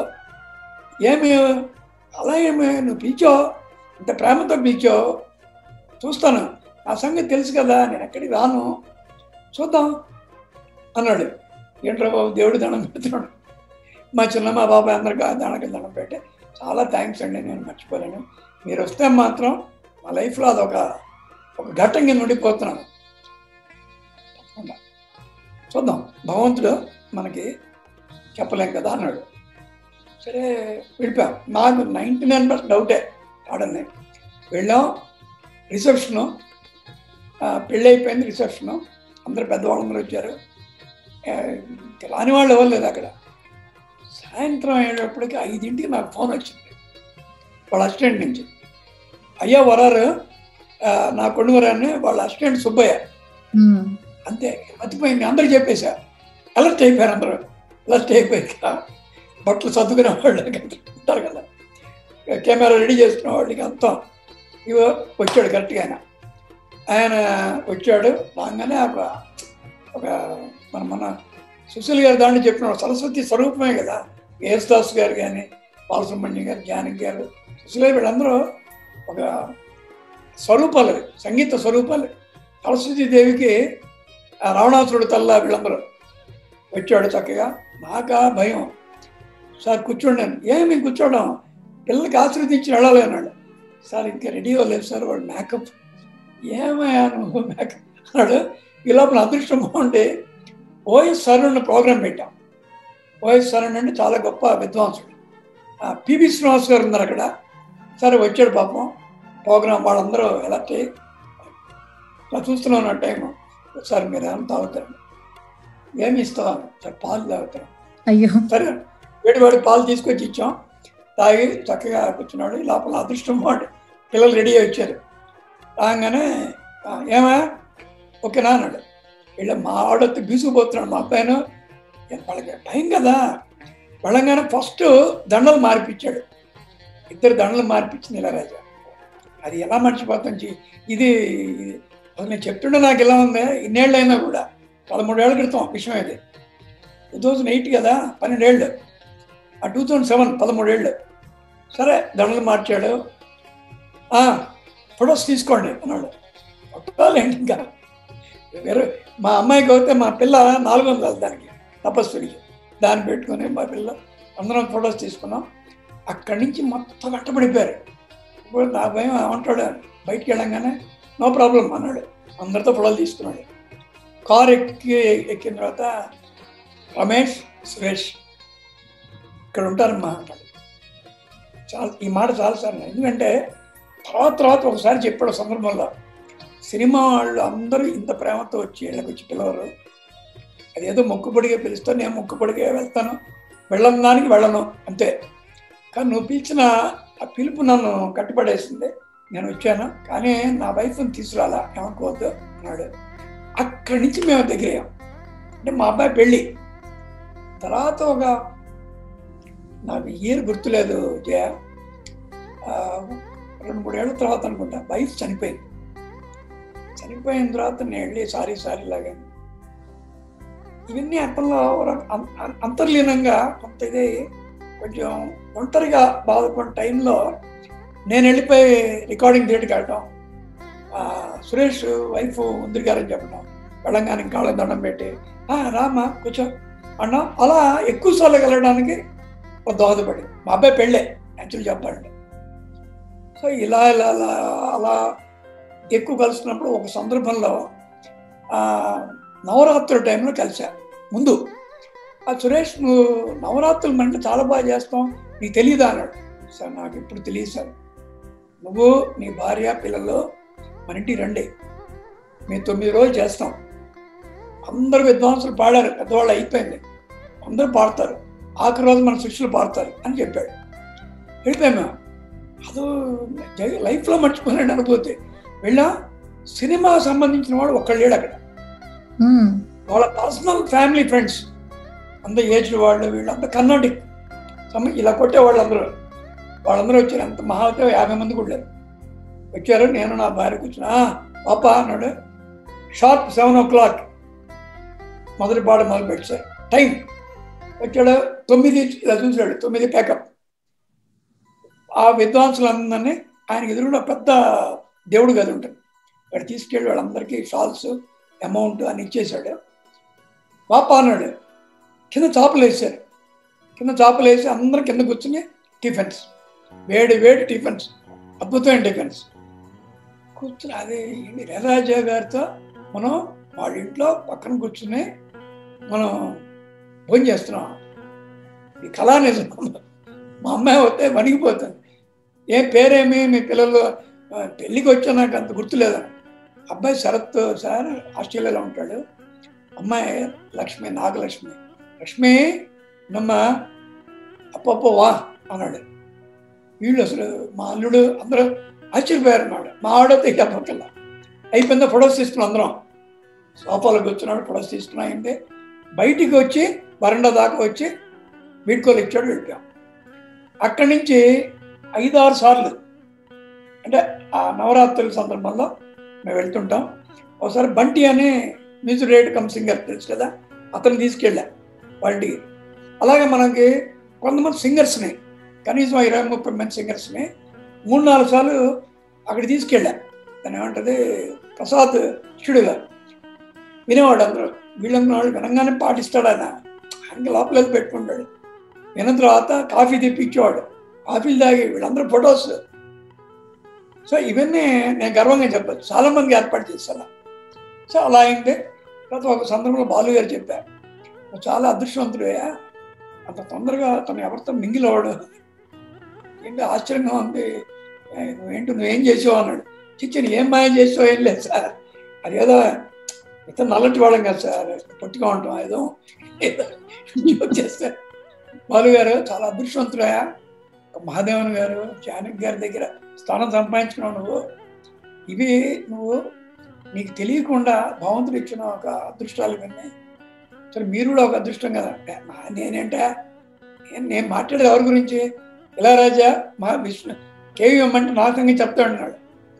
ఏమి అలా ఏమి నువ్వు పిలిచావు ఇంత ప్రేమతో పిలిచావు చూస్తాను నా సంగతి తెలుసు కదా నేను ఎక్కడికి రాను చూద్దాం అన్నాడు ఏంట్రా బాబు దేవుడు దండం పెడుతున్నాడు మా చిన్న మా బాబాయ్ అందరికీ దానికి దండం పెట్టి చాలా థ్యాంక్స్ అండి నేను మర్చిపోలేను మీరు వస్తే మాత్రం మా లైఫ్లో అదొక ఒక ఘట్టం కింద ఉండిపోతున్నాను తప్పకుండా. చూద్దాం భగవంతుడు మనకి చెప్పలేం కదా అన్నాడు సరే వెళ్ళిపోయాం నాకు నైంటీ నైన్ పర్సెంట్ డౌటే ఆడని వెళ్ళాం రిసెప్షను పెళ్ళి అయిపోయింది రిసెప్షను అందరు పెద్దవాళ్ళందరూ వచ్చారు ఆ, ఇంకా రాని వాళ్ళు ఎవరు లేదు అక్కడ సాయంత్రం అయ్యేటప్పటికి ఐదింటికి నాకు ఫోన్ వచ్చింది వాళ్ళ అసిస్టెంట్ నుంచి అయ్యా వరారు ఆ, నా కొండవరాన్ని వాళ్ళ అసిస్టెంట్ సుబ్బయ్య ఉమ్, అంతే మర్చిపోయింది అందరూ చెప్పేశారు అలర్ట్ అయిపోయారు అందరూ అలర్ట్ అయిపోయాక బట్టలు సర్దుకునే వాళ్ళకి ఉంటారు కదా కెమెరా రెడీ చేసుకునే వాళ్ళకి అంతా ఇవో వచ్చాడు కరెక్ట్గా ఆయన ఆయన వచ్చాడు రాగానే ఒక ఒక మన మన సుశీల్ గారు దాంట్లో చెప్పిన సరస్వతి స్వరూపమే కదా యేసుదాస్ గారు కానీ బాలసుబ్రహ్మణ్యం గారు జానకి గారు సుశీల్ గారు వీళ్ళందరూ ఒక స్వరూపాలు సంగీత స్వరూపాలు సరస్వతి దేవికి ఆ రావణాసురుడు తల్ల వీళ్ళందరూ వచ్చాడు చక్కగా నాకా భయం సార్ కూర్చోండి ఏమి కూర్చోవడం పిల్లలకి ఆశీర్వదించి వెళ్ళాలి అన్నాడు సార్ ఇంకా రెడీ అవ్వలేదు సార్ వాడు మేకప్ ఏమయ్యా నువ్వు మేకప్ అన్నాడు ఈ లోపల అదృష్టం బాగుంటే ఓఎస్ సరుణ్ ప్రోగ్రాం పెట్టాం ఓఎస్ సరుణ్ అంటే చాలా గొప్ప విద్వాంసుడు ఆ, పిబి శ్రీనివాస్ గారు ఉన్నారు అక్కడ సరే వచ్చాడు పాపం ప్రోగ్రాం వాళ్ళందరూ ఎలా చేయి ఇలా చూస్తున్నాను ఆ టైం సార్ మీరు ఏమైనా తాగుతారు ఏమి ఇస్తావా సార్ పాలు తాగుతారు అయ్యో సరే వేడివాడి పాలు తీసుకొచ్చి ఇచ్చాం తాగి చక్కగా కూర్చున్నాడు ఈ లోపల అదృష్టం వాడు పిల్లలు రెడీ అయ్యి వచ్చారు రాగానే "ఆ, ఏమా ఓకేనా అన్నాడు వీళ్ళ మా ఆవిడతో బీసుకుపోతున్నాడు మా అబ్బాయిను "ఏ, వాళ్ళకి టైం కదా వెళ్ళంగానే ఫస్ట్ దండలు మార్పిచ్చాడు ఇద్దరు దండలు మార్పించింది ఇళరాజా అది ఎలా మర్చిపోతాం జీ ఇది ఇది- అసలు నేను చెప్తుండే నాకు ఎలా ఉంది ఇన్నేళ్ళైనా కూడా పదమూడేళ్ల క్రితం విషయం ఇది టూ థౌజండ్ ఎయిట్ కదా పన్నెండేళ్ళు ఆ టూ థౌజండ్ సెవెన్ పదమూడేళ్ళు సరే దండలు మార్చాడు "ఆ, ఫొటోస్ తీసుకోండి అన్నాడు ఫోటోలు ఏంటి ఇంకా వేరే మా అమ్మాయికి అయితే మా పిల్ల నాలుగు వందలు దానికి తపస్సుడికి దాన్ని పెట్టుకొని మా పిల్ల అందరం ఫొటోస్ తీసుకున్నాం అక్కడి నుంచి మొత్తం కట్టబడిపోయారు ఇప్పుడు నా భయం ఏమంటాడు బయటికి వెళ్ళంగానే నో ప్రాబ్లం అన్నాడు అందరితో ఫోటోలు తీసుకున్నాడు కార్ ఎక్కి ఎక్కిన తర్వాత రమేష్ సురేష్ ఇక్కడ ఉంటారమ్మా అంటాడు చాలా ఈ మాట చాలా సార్లు ఎందుకంటే తర్వాత తర్వాత ఒకసారి చెప్పాడు సందర్భంలో సినిమా వాళ్ళు అందరూ ఇంత ప్రేమతో వచ్చి వీళ్ళకి వచ్చి పిలవరు అదేదో మొక్కుబడిగా పిలుస్తాను నేను మొక్కుబడిగా వెళ్తాను వెళ్ళని దానికి వెళ్ళను అంతే కానీ నువ్వు పిలిచిన ఆ పిలుపు నన్ను కట్టుబడేసింది నేను వచ్చాను కానీ నా వైఫ్ని తీసుకురాలా ఏమనుకోవద్దు అన్నాడు అక్కడి నుంచి మేము దగ్గరయ్యాం అంటే మా అబ్బాయి పెళ్ళి తర్వాత ఒక నాకు ఇయర్ గుర్తులేదు జయ ఆ, రెండు మూడేళ్ల తర్వాత అనుకుంటా వైఫ్ చనిపోయింది చనిపోయిన తర్వాత నేను వెళ్ళి సారీ సారీ లాగా ఇవన్నీ అతనిలో ఒక అం- అం- అంతర్లీనంగా కొంత ఇది కొంచెం ఒంటరిగా బాధపడిన టైంలో నేను వెళ్ళిపోయి రికార్డింగ్ థియేటర్కి వెళ్ళటం ఆ, సురేష్ వైఫ్ ఉంది గారని చెప్పడం వెళ్ళంగానే కాళ్ళ దండం పెట్టి "ఆ, రామ్మా కూర్చో అన్నా అలా ఎక్కువ సార్లు వెళ్ళడానికి ఒక దోహదపడి మా అబ్బాయి పెళ్ళే యాక్చువల్లీ చెప్పాలంటే సో ఇలా ఇలా అలా అలా ఎక్కువ కలుస్తున్నప్పుడు ఒక సందర్భంలో ఆ, నవరాత్రుల టైంలో కలిసా ముందు ఆ సురేష్ నువ్వు నవరాత్రులు అంటే చాలా బాగా చేస్తాం నీకు తెలియదా అన్నాడు సార్ నాకు ఇప్పుడు తెలియదు సార్ నువ్వు నీ భార్య పిల్లలు మన ఇంటికి రండి మేము తొమ్మిది రోజులు చేస్తాం అందరు విద్వాంసులు పాడారు పెద్దవాళ్ళు అయిపోయింది అందరూ పాడతారు ఆఖరి రోజు మన శిష్యులు పాడతారు అని చెప్పాడు వెళ్ళిపోయాం మేము అది లైఫ్లో మర్చిపోయిన అనుభూతి వెళ్ళా సినిమా సంబంధించిన వాడు ఒక్కళ్ళు లేడు అక్కడ ఉమ్, వాళ్ళ పర్సనల్ ఫ్యామిలీ ఫ్రెండ్స్ అంత ఏజ్డ్ వాళ్ళు వీళ్ళంతా కర్ణాటిక్ సమ ఇలా కొట్టే వాళ్ళందరూ వాళ్ళందరూ వచ్చారు అంత మహాతో యాభై మంది కూడా లేరు వచ్చారు నేను నా భార్య కూర్చున్నా "ఆ, పాప అన్నాడు షార్ప్ సెవెన్ ఓ క్లాక్ మొదటి పాట మొదలు పెట్టారు టైం వచ్చాడు తొమ్మిది ఇలా చూసాడు తొమ్మిది ప్యాకప్ ఆ విద్వాంసులందరినీ ఆయనకి ఎదురుగా పెద్ద దేవుడు గది ఉంటుంది అక్కడ తీసుకెళ్ళి వాళ్ళందరికీ షాల్స్ అమౌంట్ అని ఇచ్చేశాడు పాప అన్నాడు కింద చాపలు వేసారు కింద చాపలు వేసి అందరు కింద కూర్చుని టిఫిన్స్ వేడి వేడి టిఫిన్స్ అద్భుతమైన టిఫిన్స్ కూర్చుని అదే ఏంటి రేరాజా గారితో మనం వాళ్ళ ఇంట్లో పక్కన కూర్చుని మనం భోజనం చేస్తున్నాం ఈ కళా నిజం మా అమ్మాయి వస్తే వణిగిపోతుంది ఏం పేరేమి మీ పిల్లలు ఆ, పెళ్ళికి వచ్చా నాకు అంత గుర్తులేదని అబ్బాయి శరత్ సార్ ఆస్ట్రేలియాలో ఉంటాడు అమ్మాయి లక్ష్మి నాగలక్ష్మి లక్ష్మి నమ్మ అప్పప్ప వా అన్నాడు వీళ్ళు అసలు మా అల్లుడు అందరూ ఆశ్చర్యపోయారు అన్నాడు మా ఆవిడతో ఇక పక్కల అయిపోయిందా ఫొటోస్ తీసుకున్నాం అందరం సోఫాలో కూర్చున్నాడు ఫొటోస్ తీసుకున్నా అయింది బయటికి వచ్చి వరండా దాకా వచ్చి వీడ్కోలు ఇచ్చాడు వెళ్ళిపోయాం అక్కడి నుంచి ఐదారు సార్లు అంటే ఆ నవరాత్రుల సందర్భంలో మేము వెళ్తుంటాం ఒకసారి బంటి అని మ్యూజిక్ రేట్ కమ్ సింగర్ తెలుసు కదా అతను తీసుకెళ్ళా వాళ్ళకి అలాగే మనకి కొంతమంది సింగర్స్ని కనీసం ఇరవై ముప్పై మంది సింగర్స్ని మూడు నాలుగు సార్లు అక్కడ తీసుకెళ్ళా దాని ఏమంటది ప్రసాద్ శిష్యుడుగా వినేవాడు అందరూ వీళ్ళందరూ వాళ్ళు వినంగానే పాటిస్తాడు ఆయన ఆయనకి లోపల పెట్టుకుంటాడు విన్న తర్వాత కాఫీ తెప్పించేవాడు కాఫీలు తాగి వీళ్ళందరూ ఫొటోస్ సో ఇవన్నీ నేను గర్వంగా చెప్పచ్చు చాలా మందికి ఏర్పాటు చేశాను సో అలా అయింది తర్వాత ఒక సందర్భంలో బాలు గారు చెప్పారు నువ్వు చాలా అదృష్టవంతుడయ్యా అంత తొందరగా తను ఎవరితో మింగిల్ అవ్వడు ఏంటి ఆశ్చర్యంగా ఉంది ఏ, నువ్వేంటి నువ్వేం చేసావు అన్నాడు చిచ్చి ఏం మాయ చేసావు ఏం లేదు సార్ అదేదో ఇతను నల్లటి వాళ్ళం కదా సార్ పొట్టిగా ఉంటాం ఏదో ఏదో joke చేస్తే బాలు గారు చాలా అదృష్టవంతుడయ్యా మహాదేవన్ గారు జానక్ గారి దగ్గర స్థానం సంపాదించుకున్నావు నువ్వు ఇవి నువ్వు నీకు తెలియకుండా భగవంతుడు ఇచ్చిన ఒక అదృష్టాలు ఇవన్నీ సరే మీరు కూడా ఒక అదృష్టం కదా అంటే నా- నేనేంట నేను నేను మాట్లాడేది ఎవరి గురించి ఇలా రాజా మా విష్ణు కేవీ అంటే నా సంగతి చెప్తా ఉన్నాడు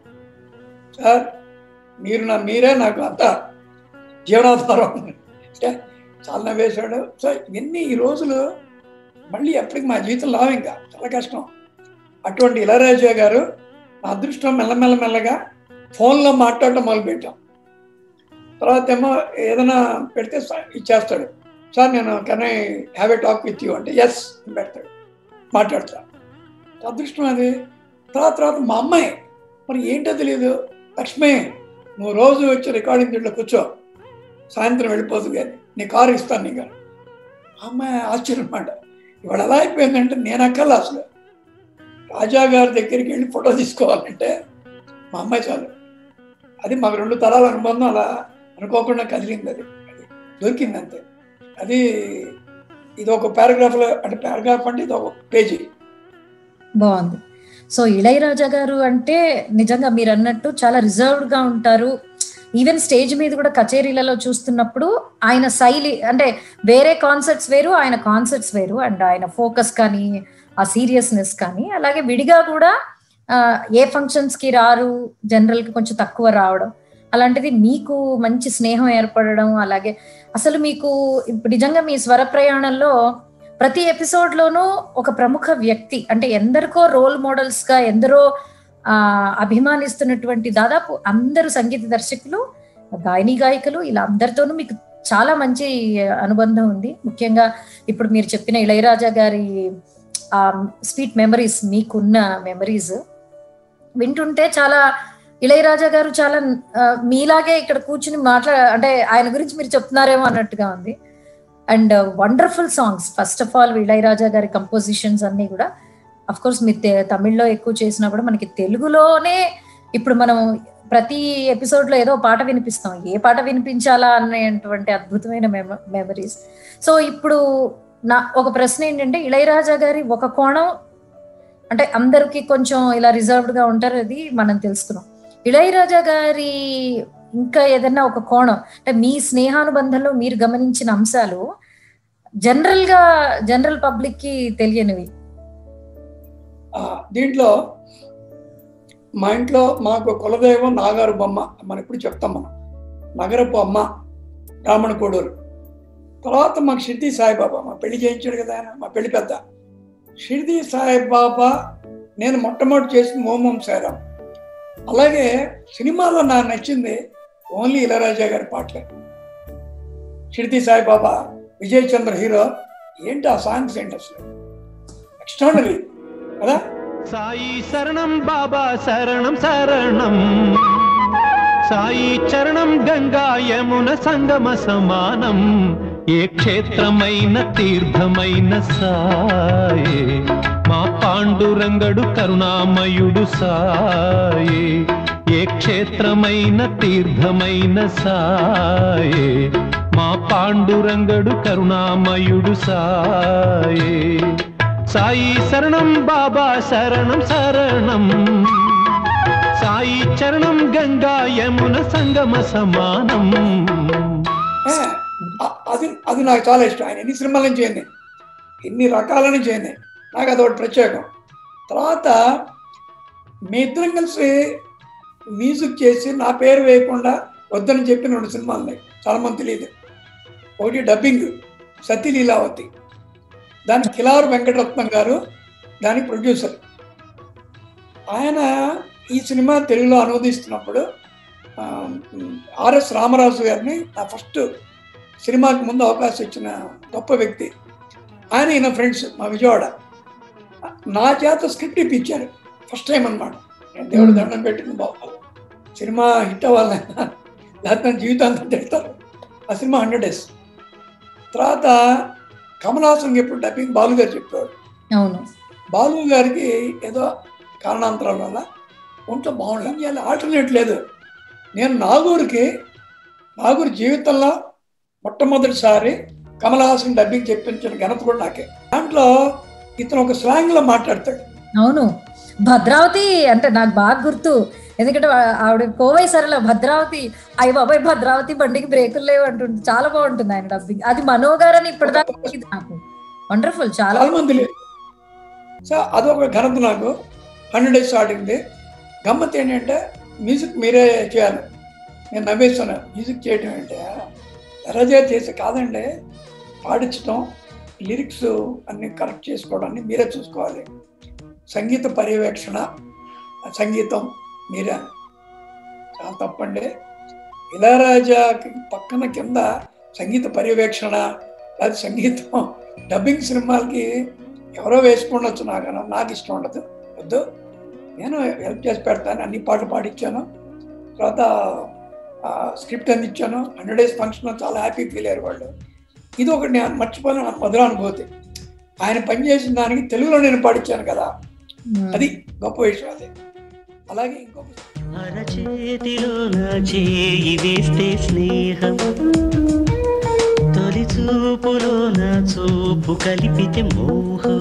సార్ మీరు నా మీరే నాకు అంత జీవనాధారం అంటే చాలా నవ్వేశాడు సో ఇవన్నీ ఈ రోజులు మళ్ళీ ఎప్పటికి మా జీవితం లావు ఇంకా చాలా కష్టం అటువంటి ఇళరాజా గారు నా అదృష్టం మెల్లమెల్ల మెల్లగా ఫోన్లో మాట్లాడటం మొదలుపెట్టాం తర్వాత ఏమో ఏదైనా పెడితే స- ఇచ్చేస్తాడు సార్ నేను can I have a talk with you అంటే ఎస్ పెడతాడు మాట్లాడతా అదృష్టం అది తర్వాత తర్వాత మా అమ్మాయి మరి ఏంటో తెలియదు లక్ష్మి నువ్వు రోజు వచ్చి రికార్డింగ్ దీంట్లో కూర్చో సాయంత్రం వెళ్ళిపోదు కానీ నీ కారు ఇస్తాను నీకు అని. ఆ అమ్మాయి ఆశ్చర్యం అన్నమాట ఇవాళ ఎలా అయిపోయిందంటే నేను అక్కర్లా అసలు రాజా గారి దగ్గరికి వెళ్ళి ఫోటో తీసుకోవాలంటే మా అమ్మాయి చాలు అది మాకు రెండు తరాల అనుబంధం అలా అనుకోకుండా కదిలింది అది అది దొరికింది అంతే అది ఇది ఒక పారాగ్రాఫ్లో అంటే పారాగ్రాఫ్ అంటే ఇది ఒక పేజీ బాగుంది సో ఇళయరాజా గారు అంటే నిజంగా మీరు అన్నట్టు చాలా రిజర్వ్డ్ గా ఉంటారు ఈవెన్ స్టేజ్ మీద కూడా కచేరీలలో చూస్తున్నప్పుడు ఆయన శైలి అంటే వేరే కాన్సర్ట్స్ వేరు ఆయన కాన్సర్ట్స్ వేరు అండ్ ఆయన ఫోకస్ కానీ ఆ సీరియస్నెస్ కానీ అలాగే విడిగా కూడా ఆ, ఏ ఫంక్షన్స్ కి రారు జనరల్ కి కొంచెం తక్కువ రావడం అలాంటిది మీకు మంచి స్నేహం ఏర్పడడం అలాగే అసలు మీకు ఇప్పుడు నిజంగా మీ స్వర ప్రయాణంలో ప్రతి ఎపిసోడ్ లోనూ ఒక ప్రముఖ వ్యక్తి అంటే ఎందరికో రోల్ మోడల్స్ గా ఎందరో ఆ అభిమానిస్తున్నటువంటి దాదాపు అందరు సంగీత దర్శకులు గాయని గాయకులు ఇలా అందరితోనూ మీకు చాలా మంచి అనుబంధం ఉంది ముఖ్యంగా ఇప్పుడు మీరు చెప్పిన ఇళయరాజా గారి ఆ స్వీట్ మెమరీస్ మీకున్న మెమరీస్ వింటుంటే చాలా ఇళయరాజా గారు చాలా ఆ, మీలాగే ఇక్కడ కూర్చుని మాట్లా అంటే ఆయన గురించి మీరు చెప్తున్నారేమో అన్నట్టుగా ఉంది and wonderful songs first of all Ilaiyaraaja గారి కంపోజిషన్స్ అన్ని కూడా అఫ్ కోర్స్ మీరు తె- తమిళ్లో ఎక్కువ చేసినా కూడా మనకి తెలుగులోనే ఇప్పుడు మనం ప్రతి ఎపిసోడ్ లో ఏదో పాట వినిపిస్తాం ఏ పాట వినిపించాలా అనేటువంటి అద్భుతమైన మెమరీస్ సో ఇప్పుడు నా ఒక ప్రశ్న ఏంటంటే ఇళయరాజా గారి ఒక కోణం అంటే అందరికి కొంచెం ఇలా రిజర్వ్డ్ గా ఉంటారు అది మనం తెలుసుకున్నాం ఇళయరాజా గారి ఇంకా ఏదైనా ఒక కోణం అంటే మీ స్నేహానుబంధంలో మీరు గమనించిన అంశాలు జనరల్ గా జనరల్ పబ్లిక్ కి తెలియనివి ఆ, దీంట్లో మా ఇంట్లో మాకు కులదైవం నాగారు బొమ్మ మనం ఇప్పుడు చెప్తాం మనం నగరపు అమ్మ బ్రాహ్మణ కోడూరు తర్వాత మాకు షిర్దీ సాయిబాబా మా పెళ్లి చేయించాడు కదా ఆయన మా పెళ్లి పెద్ద షిర్దీ సాయిబాబా నేను మొట్టమొదటి చేసింది ఓమం సాయిరాం అలాగే సినిమాలో నాకు నచ్చింది ఓన్లీ ఇళరాజా గారి పాటలే షిర్దీ సాయిబాబా విజయ్ చంద్ర హీరో ఏంటి ఆ సాంగ్స్ ఏంటి అసలు ఎక్స్ట్రాడనరీ కదా సాయి శరణం బాబా శరణం శరణం సాయి చరణం గంగా యమున సంగమ సమానం ఏ క్షేత్రమైన తీర్థమైన సాయే మా పాండురంగడు కరుణామయుడు సాయే ఏ క్షేత్రమైన తీర్థమైన సాయే మా పాండురంగడు కరుణామయుడు సాయే సాయి శరణం బాబా శరణం శరణం సాయి చరణం గంగా యమున సంగమ సమానం ఏ, అ- అది అది నాకు చాలా ఇష్టం ఆయన ఎన్ని సినిమాల నుంచి అయింది ఎన్ని రకాల నుంచి అయింది నాకు అదొకటి ప్రత్యేకం తర్వాత మీ ఇద్దరం కలిసి మ్యూజిక్ చేసి నా పేరు వేయకుండా వద్దని చెప్పిన రెండు సినిమాలు ఉన్నాయి చాలా మంది తెలియదు ఒకటి డబ్బింగ్ సతీ లీలావతి దాని కిలారు వెంకటరత్నం గారు దాని ప్రొడ్యూసర్ ఆయన ఈ సినిమా తెలుగులో అనువదిస్తున్నప్పుడు ఆ, ఆర్ఎస్ రామరాజు గారిని నా ఫస్ట్ సినిమాకి ముందు అవకాశం ఇచ్చిన గొప్ప వ్యక్తి ఆయన ఈయన ఫ్రెండ్స్ మా విజయవాడ నా చేత స్క్రిప్ట్ ఇప్పించారు ఫస్ట్ టైం అన్నమాట నేను దేవుడు దండం పెట్టింది బాబు సినిమా హిట్ అవ్వాలి లేకపోతే నా జీవితాంతం తిడతారు ఆ సినిమా హండ్రెడ్ డేస్ తర్వాత కమల్ హాసన్ ఎప్పుడు డబ్బింగ్ బాలు గారు చెప్పారు అవును బాలు గారికి ఏదో కారణాంతరాల వల్ల ఒంట్లో బాగుండదు ఏం చేయాలి ఆల్టర్నేట్ లేదు నేను నాగూరుకి నాగూరు జీవితంలో మొట్టమొదటిసారి కమల్ హాసన్ డబ్బింగ్ చెప్పించిన ఘనత కూడా నాకే దాంట్లో ఇతను ఒక స్లాంగ్ లో మాట్లాడతాడు అవును భద్రావతి అంటే నాకు బాగా గుర్తు ఎందుకంటే ఆ- ఆవిడ కోవై సరళ భద్రావతి అయ్య బాబాయ్ భద్రావతి బండికి బ్రేకులు లేవు అంటుంది చాలా బాగుంటుంది ఆయన డబ్బింగ్ అది మనోగారు అని ఇప్పటిదాకా తెలియదు నాకు వండర్ఫుల్ చాలా చాలా మంది లేదు సో అదొక ఘనత నాకు హండ్రెడ్ డేస్ ఆడింది గమ్మత్ ఏంటంటే మ్యూజిక్ మీరే చేయాలి నేను నవ్వేస్తాను మ్యూజిక్ చేయడం ఏంటి ఎరజా చేసి కాదండి పాడించడం లిరిక్స్ అన్ని కరెక్ట్ చేసుకోవడం అన్ని మీరే చూసుకోవాలి సంగీత పర్యవేక్షణ సంగీతం మీరే చాలా తప్పండి ఇళయరాజాకి పక్కన కింద సంగీత పర్యవేక్షణ అది సంగీతం డబ్బింగ్ సినిమాలకి ఎవరో వేసుకుండొచ్చు నాకు నాకు ఇష్టం ఉండదు వద్దు నేను హెల్ప్ చేసి పెడతాను అన్ని పాటలు పాడించాను తర్వాత స్క్రిప్ట్ అందించాను హండ్రెడ్ డేస్ ఫంక్షన్ చాలా హ్యాపీ ఫీల్ అయ్యారు వాళ్ళు ఇది ఒకటి నేను మర్చిపోయిన మధుర అనుభూతి ఆయన పనిచేసిన దానికి తెలుగులో నేను పాడించాను కదా అది గొప్ప విషయం అది అలాగే ఇంకొక అరచేతిలో నా చేయి వేస్తే స్నేహం తొలి చూపులో నా చూపు కలిపితే మోహం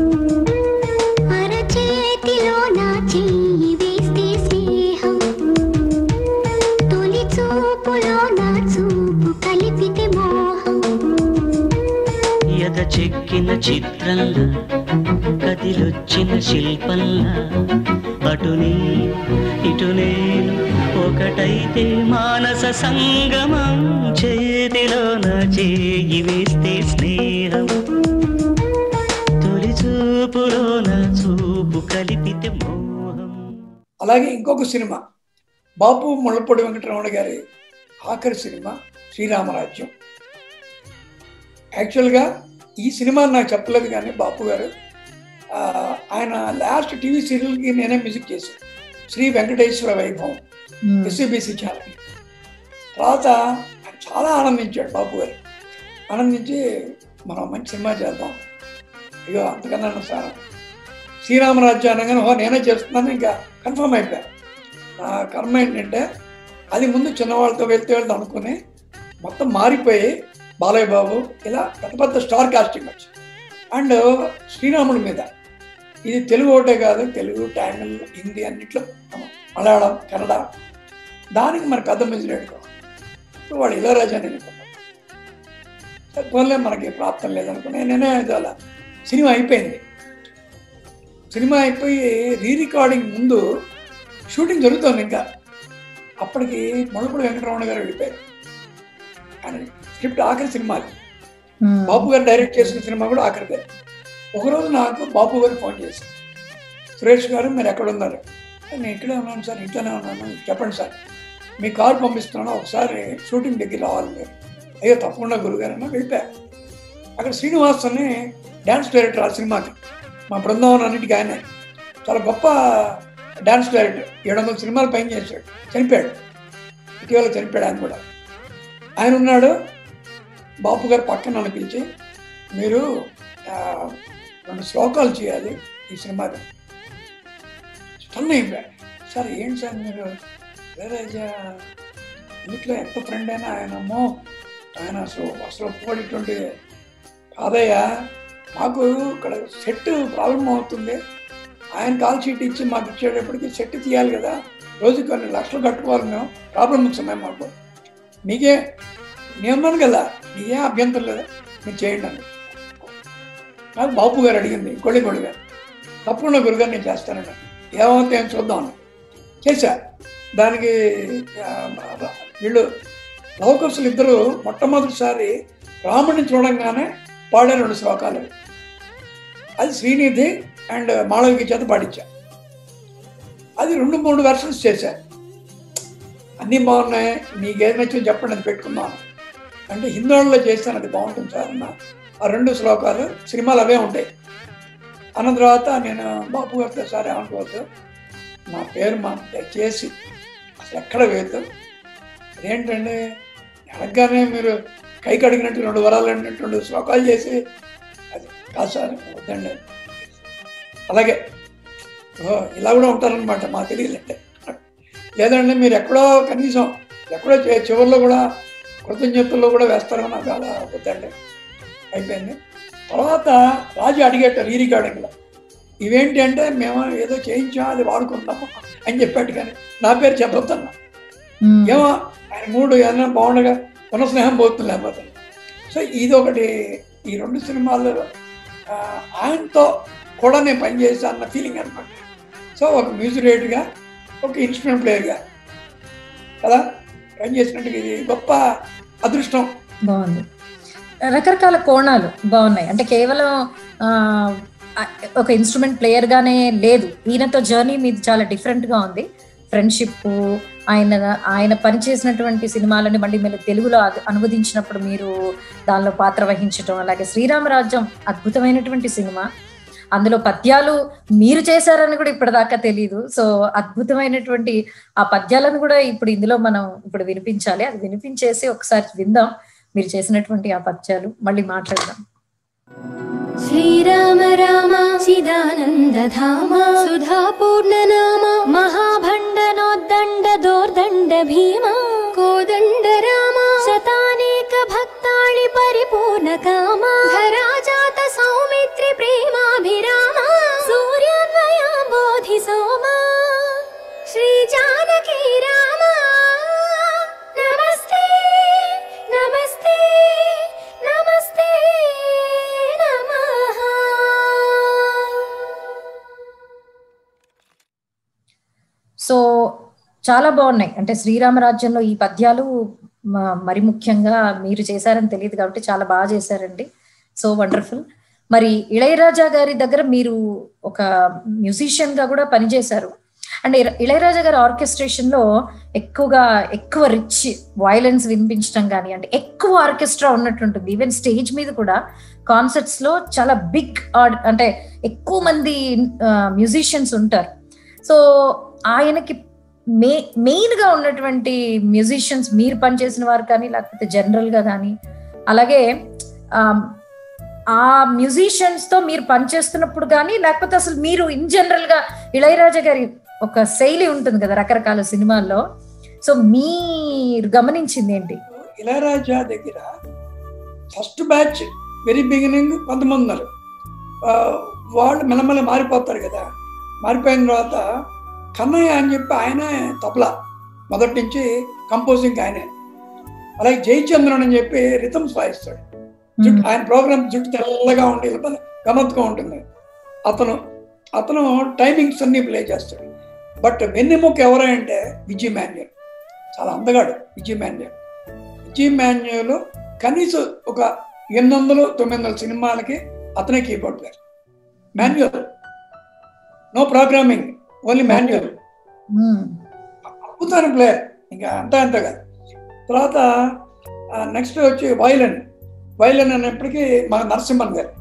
అరచేతిలో నా చెయ్యి వేస్తే స్నేహం తొలి చూపులో నా చూపు కలిపితే మోహం ఎద చెక్కిన చిత్రంలా కదిలొచ్చిన శిల్పంలా అటు నీ ఇటు నేను ఒకటైతే మానస సంగమం చేతిలోన చేయి వేస్తే స్నేహం తొలి చూపులోన చూపు కలిపితే మోహం అలాగే ఇంకొక సినిమా బాపు ముళ్ళపొడి వెంకటరమణ గారి ఆఖరి సినిమా శ్రీరామరాజ్యం యాక్చువల్గా ఈ సినిమా నాకు చెప్పలేదు కానీ బాపు గారు ఆ, ఆయన లాస్ట్ టీవీ సీరియల్కి నేనే మ్యూజిక్ చేశాను శ్రీ వెంకటేశ్వర వైభవం ఉమ్, ఎస్సీబీసీ ఛానల్ తర్వాత ఆయన చాలా ఆనందించాడు బాపు గారు ఆనందించి మనం మంచి సినిమా చేద్దాం అయ్యో అంతకన్నా సార్ శ్రీరామరాజ్యం అనగానే ఓ నేనే చేస్తున్నాను ఇంకా కన్ఫర్మ్ అయిపోయా నా కర్మ ఏంటంటే అది ముందు చిన్నవాళ్ళతో వెళ్తే వెళ్తే అనుకుని మొత్తం మారిపోయి బాలయ్య బాబు ఇలా పెద్ద పెద్ద స్టార్ కాస్టింగ్ వచ్చి అండ్ శ్రీరాముడి మీద ఇది తెలుగు ఒకటే కాదు తెలుగు తమిళ్ హిందీ అన్నిట్లో మలయాళం కన్నడ దానికి మరి పెద్ద మ్యూజిక్ పెట్టుకోవాలి ఇప్పుడు వాడు ఇళయరాజా అని అనుకున్నాడు సరే, పోన్లే మనకి ప్రాప్తం లేదనుకున్నా నేనే అలా సినిమా అయిపోయింది సినిమా అయిపోయి రీ రికార్డింగ్ ముందు షూటింగ్ జరుగుతోంది ఇంకా అప్పటికి మొలపూడి వెంకటరమణ గారు వెళ్ళిపోయారు ఆయన స్క్రిప్ట్ ఆఖరి సినిమా అది. ఉమ్, బాబు గారు డైరెక్ట్ చేసిన సినిమా కూడా ఆఖరిదే ఒకరోజు నాకు బాబు గారు ఫోన్ చేశారు సురేష్ గారు మీరు ఎక్కడ ఉన్నారు నేను ఇక్కడే ఉన్నాను సార్ ఇంట్లోనే ఉన్నాను చెప్పండి సార్ మీ కారు పంపిస్తున్నాను ఒకసారి షూటింగ్ దగ్గర రావాలి మీరు అయ్యో తప్పకుండా గురుగారు అన్న వెళ్ళిపోయా అక్కడ శ్రీనివాస్ అని డ్యాన్స్ డైరెక్టర్ ఆ సినిమాకి మా బృందావనం అన్నిటికీ ఆయన చాలా గొప్ప డ్యాన్స్ డైరెక్టర్ ఏడు వందల సినిమాలు పైన చేశాడు చనిపోయాడు ఇటీవల చనిపోయాడు ఆయన కూడా ఆయన ఉన్నాడు బాపు గారు పక్కన నన్ను పిలిచి మీరు ఆ, రెండు శ్లోకాలు చేయాలి ఈ సినిమాకి స్టన్ అయిపోయా సార్ ఏంటి సార్ మీరు వేరేజా ఇంట్లో ఎంత ఫ్రెండ్ అయినా ఆయన అమ్మో ఆయన అసలు అసలు ఒప్పుకోడేటువంటి కాదయ్యా మాకు ఇక్కడ సెట్ ప్రాబ్లం అవుతుంది ఆయన కాల్ షీట్ ఇచ్చి మాకు ఇచ్చేటప్పటికి సెట్ తీయాలి కదా రోజు కొన్ని లక్షలు కట్టుకోవాలి మేము ప్రాబ్లం వచ్చింది మాకు మీకే నేను ఉన్నాను కదా నీకే అభ్యంతరం లేదా మీరు చేయండి అని నాకు బాపు గారు అడిగింది కొళ్ళిగొడి గారు తప్పకుండా గురుగారు నేను చేస్తానండి ఏమవుతాయి ఏం చూద్దాం అని చేశా దానికి ఆ, వీళ్ళు లవకుశులు ఇద్దరు మొట్టమొదటిసారి రాముడిని చూడంగానే పాడే రెండు శ్లోకాలు అది శ్రీనిధి అండ్ మాళవికి చేత పాడించా అది రెండు మూడు వెర్షన్స్ చేశా అన్నీ బాగున్నాయి మీకు ఏది నచ్చో చెప్పండి అది పెట్టుకుందాం అంటే హిందోళ్ళలో చేస్తాను అది బాగుంటుంది సార్ అన్న ఆ రెండు శ్లోకాలు సినిమాలు అవే ఉంటాయి అన్న తర్వాత నేను బాపు గారితో సార్ ఏమనుకోవద్దు మా పేరు మా చేసి అసలు ఎక్కడ వేయద్దు అదేంటండి అడగగానే మీరు కై కడిగినట్టు రెండు వరాలు అన్నట్టు రెండు శ్లోకాలు చేసి అది కాదు సార్ వద్దండి అలాగే ఓ ఇలా కూడా ఉంటారనమాట మా తెలియదంటే లేదంటే మీరు ఎక్కడో కనీసం ఎక్కడో చే- చివరిలో కూడా కృతజ్ఞతల్లో కూడా వేస్తారో నాకు అలా వద్దండి అయిపోయింది తర్వాత రాజు అడిగేట రీ రికార్డింగ్లో ఇవేంటి అంటే మేము ఏదో చేయించాం అది వాడుకుంటాము అని చెప్పాడు కానీ నా పేరు చెప్పొద్దన్నా ఉమ్, ఏమో ఆయన మూడు ఏదైనా బాగుండగా ఉన్న స్నేహం పోతుంది లేకపోతే సో ఇది ఒకటి ఈ రెండు సినిమాల్లో ఆ, ఆయనతో కూడా నేను పనిచేసా అన్న ఫీలింగ్ అనమాట సో ఒక మ్యూజిక్ రేట్గా ఒక ఇన్స్ట్రుమెంట్ ప్లేయర్గా కదా పనిచేసినట్టుగా ఇది గొప్ప అదృష్టం బాగుంది రకరకాల కోణాలు బాగున్నాయి అంటే కేవలం ఆ, ఆ, ఒక ఇన్స్ట్రుమెంట్ ప్లేయర్ గానే లేదు ఈయనతో జర్నీ మీది చాలా డిఫరెంట్ గా ఉంది ఫ్రెండ్షిప్ ఆయన ఆయన పనిచేసినటువంటి సినిమాలని మళ్ళీ మీరు తెలుగులో అను- అనువదించినప్పుడు మీరు దానిలో పాత్ర వహించడం అలాగే శ్రీరామరాజ్యం అద్భుతమైనటువంటి సినిమా అందులో పద్యాలు మీరు చేశారని కూడా ఇప్పటిదాకా తెలియదు సో అద్భుతమైనటువంటి ఆ పద్యాలను కూడా ఇప్పుడు ఇందులో మనం ఇప్పుడు వినిపించాలి అది వినిపించేసి ఒకసారి విందాం మీరు చేసినటువంటి ఆ పద్యాలు మళ్ళీ మాట్లాడదాం श्रीराम राम चिदानन्दधाम सुधापूर्णनाम महाभण्डनोद्दण्ड दोर्दण्ड भीम कोदण्ड राम शतानेक भक्ताणि परिपूर्णकाम धरा जात सौमित्रि प्रेमाभिराम सूर्यान्वया बोधि सोमा श्रीजानकी राम नमस्ते नमस्ते नमस्ते नमः సో చాలా బాగున్నాయి అంటే శ్రీరామరాజ్యంలో ఈ పద్యాలు మ- మరి ముఖ్యంగా మీరు చేశారని తెలియదు కాబట్టి చాలా బాగా చేశారండి సో వండర్ఫుల్ మరి ఇళయరాజా గారి దగ్గర మీరు ఒక మ్యూజిషియన్ గా కూడా పనిచేశారు అండ్ ఇర- ఇళయరాజా గారి ఆర్కెస్ట్రేషన్ లో ఎక్కువగా ఎక్కువ రిచ్ వైలెన్స్ వినిపించడం కానీ అంటే ఎక్కువ ఆర్కెస్ట్రా ఉన్నట్టుంటుంది ఈవెన్ స్టేజ్ మీద కూడా కాన్సర్ట్స్ లో చాలా బిగ్ అంటే ఎక్కువ మంది మ్యూజిషియన్స్ ఉంటారు సో ఆయనకి మే మెయిన్ గా ఉన్నటువంటి మ్యూజిషియన్స్ మీరు పనిచేసిన వారు కానీ లేకపోతే జనరల్ గా కానీ అలాగే ఆమ్, ఆ మ్యూజిషియన్స్ తో మీరు పనిచేస్తున్నప్పుడు కానీ లేకపోతే అసలు మీరు ఇన్ జనరల్ గా ఇళయరాజా గారి ఒక శైలి ఉంటుంది కదా రకరకాల సినిమాల్లో సో మీరు గమనించింది ఏంటి ఇళయరాజా దగ్గర ఫస్ట్ బ్యాచ్ వెరీ బిగినింగ్ కొంతమంది ఉన్నారు ఆ, వాళ్ళు మెల్లమెల్ల మారిపోతారు కదా మారిపోయిన తర్వాత కన్నయ్య అని చెప్పి ఆయనే తబలా మొదటి నుంచి కంపోజింగ్ ఆయనే అలాగే జయచంద్రన్ అని చెప్పి రిథమ్స్ వాయిస్తాడు జుట్టు ఆయన ప్రోగ్రామ్ జుట్టు తెల్లగా ఉండి ఇలా గమ్మత్తుగా ఉంటుంది అతను అతను టైమింగ్స్ అన్ని ప్లే చేస్తాడు బట్ వెన్నెముక ఎవరంటే విజయ్ మాన్యుల్ చాలా అందగాడు విజయ్ మాన్యుల్ విజయ్ మాన్యుల్ కనీసం ఒక ఎనిమిది వందలు తొమ్మిది వందల సినిమాలకి అతనే keyboard player manual no programming only manual hmm. అద్భుతమైన ప్లేయర్ ఇంకా అంతా అంతగా తర్వాత నెక్స్ట్ వచ్చి వైలన్ వైలన్ అనేప్పటికీ మన నరసింహన్ గారు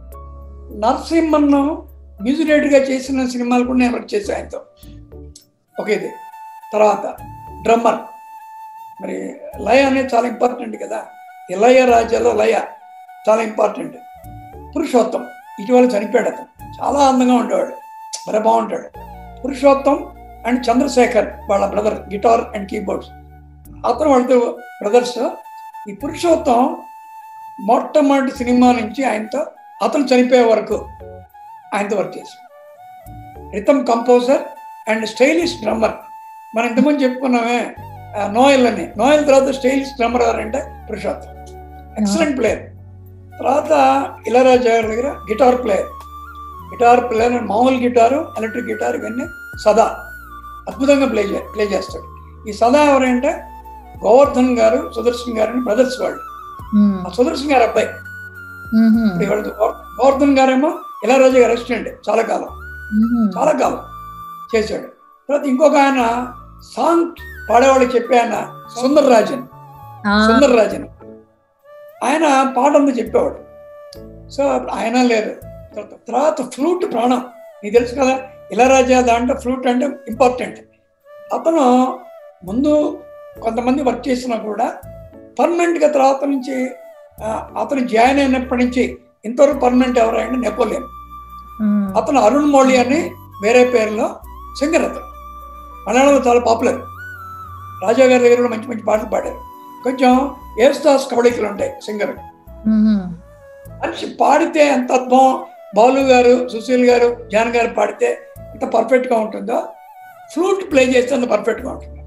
నరసింహన్ మ్యూజిక్ డైరెక్టర్గా చేసిన సినిమాలు కూడా నేను వర్క్ చేశాను ఆయనతో ఓకే ఇది తర్వాత డ్రమ్మర్ మరి లయ అనేది చాలా ఇంపార్టెంట్ కదా ఇలయ రాజాలో లయ చాలా ఇంపార్టెంట్ పురుషోత్తం ఇటీవల చనిపోయాడు అతను చాలా అందంగా ఉండేవాడు మరి బాగుంటాడు పురుషోత్తం అండ్ చంద్రశేఖర్ వాళ్ళ బ్రదర్ గిటార్ అండ్ కీబోర్డ్స్ అతను వాళ్ళతో బ్రదర్స్ ఈ పురుషోత్తం మొట్టమొదటి సినిమా నుంచి ఆయనతో అతను చనిపోయే వరకు ఆయనతో వర్క్ చేశాడు rhythm composer and stylish drummer మనం ఇంతకుముందు చెప్పుకున్నామే ఆ, నోయల్ అని నోయల్ తర్వాత స్టైలిష్ డ్రమ్మర్ ఎవరంటే పురుషోత్తం ఎక్సలెంట్ ప్లేయర్ తర్వాత ఇళరాజా గారి దగ్గర గిటార్ ప్లేయర్ గిటార్ ప్లేయర్ మామూలు గిటారు ఎలక్ట్రిక్ గిటార్ ఇవన్నీ సదా అద్భుతంగా ప్లే చే ప్లే చేస్తాడు ఈ సదా ఎవరంటే గోవర్ధన్ గారు సుదర్శన్ గారు అని బ్రదర్స్ వాళ్ళు మ్మ్. ఆ సుదర్శన్ గారు అబ్బాయి మ్మ్. ఇప్పుడు ఇవాళ గోవర్- గోవర్ధన్ గారేమో ఇళరాజా గారు అసిస్టెంట్ చాలా కాలం మ్మ్. చాలా కాలం చేశాడు తర్వాత ఇంకొక ఆయన సాంగ్ పాడేవాళ్ళకి చెప్పే ఆయన సుందర్ రాజన్ ఆ, సుందర్ రాజన్ ఆయన పాట అంతా చెప్పేవాడు సో ఆయన లేరు తర్వాత తర్వాత ఫ్లూట్ ప్రాణం నీకు తెలుసు కదా ఇళరాజా దాంట్లో ఫ్లూట్ అంటే ఇంపార్టెంట్ అతను ముందు కొంతమంది వర్క్ చేసినా కూడా పర్మనెంట్గా తర్వాత నుంచి ఆ, అతను జాయిన్ అయినప్పటి నుంచి ఇంతవరకు పర్మనెంట్ ఎవరంటే నెపోలియన్ మ్మ్. అతను అరుణ్ మౌళి అని వేరే పేరులో సింగర్ అతను మలయాళంలో చాలా పాపులర్ రాజా గారి దగ్గర కూడా మంచి మంచి పాటలు పాడారు కొంచెం ఏస్తాస్ కవళికలు ఉంటాయి సింగర్ మ్మ్. మనిషి పాడితే ఎంత అద్భుతం బాలు గారు సుశీల్ గారు జాన్ గారు పాడితే ఎంత పర్ఫెక్ట్ గా ఉంటుందో ఫ్లూట్ ప్లే చేస్తే అంత పర్ఫెక్ట్ గా ఉంటుంది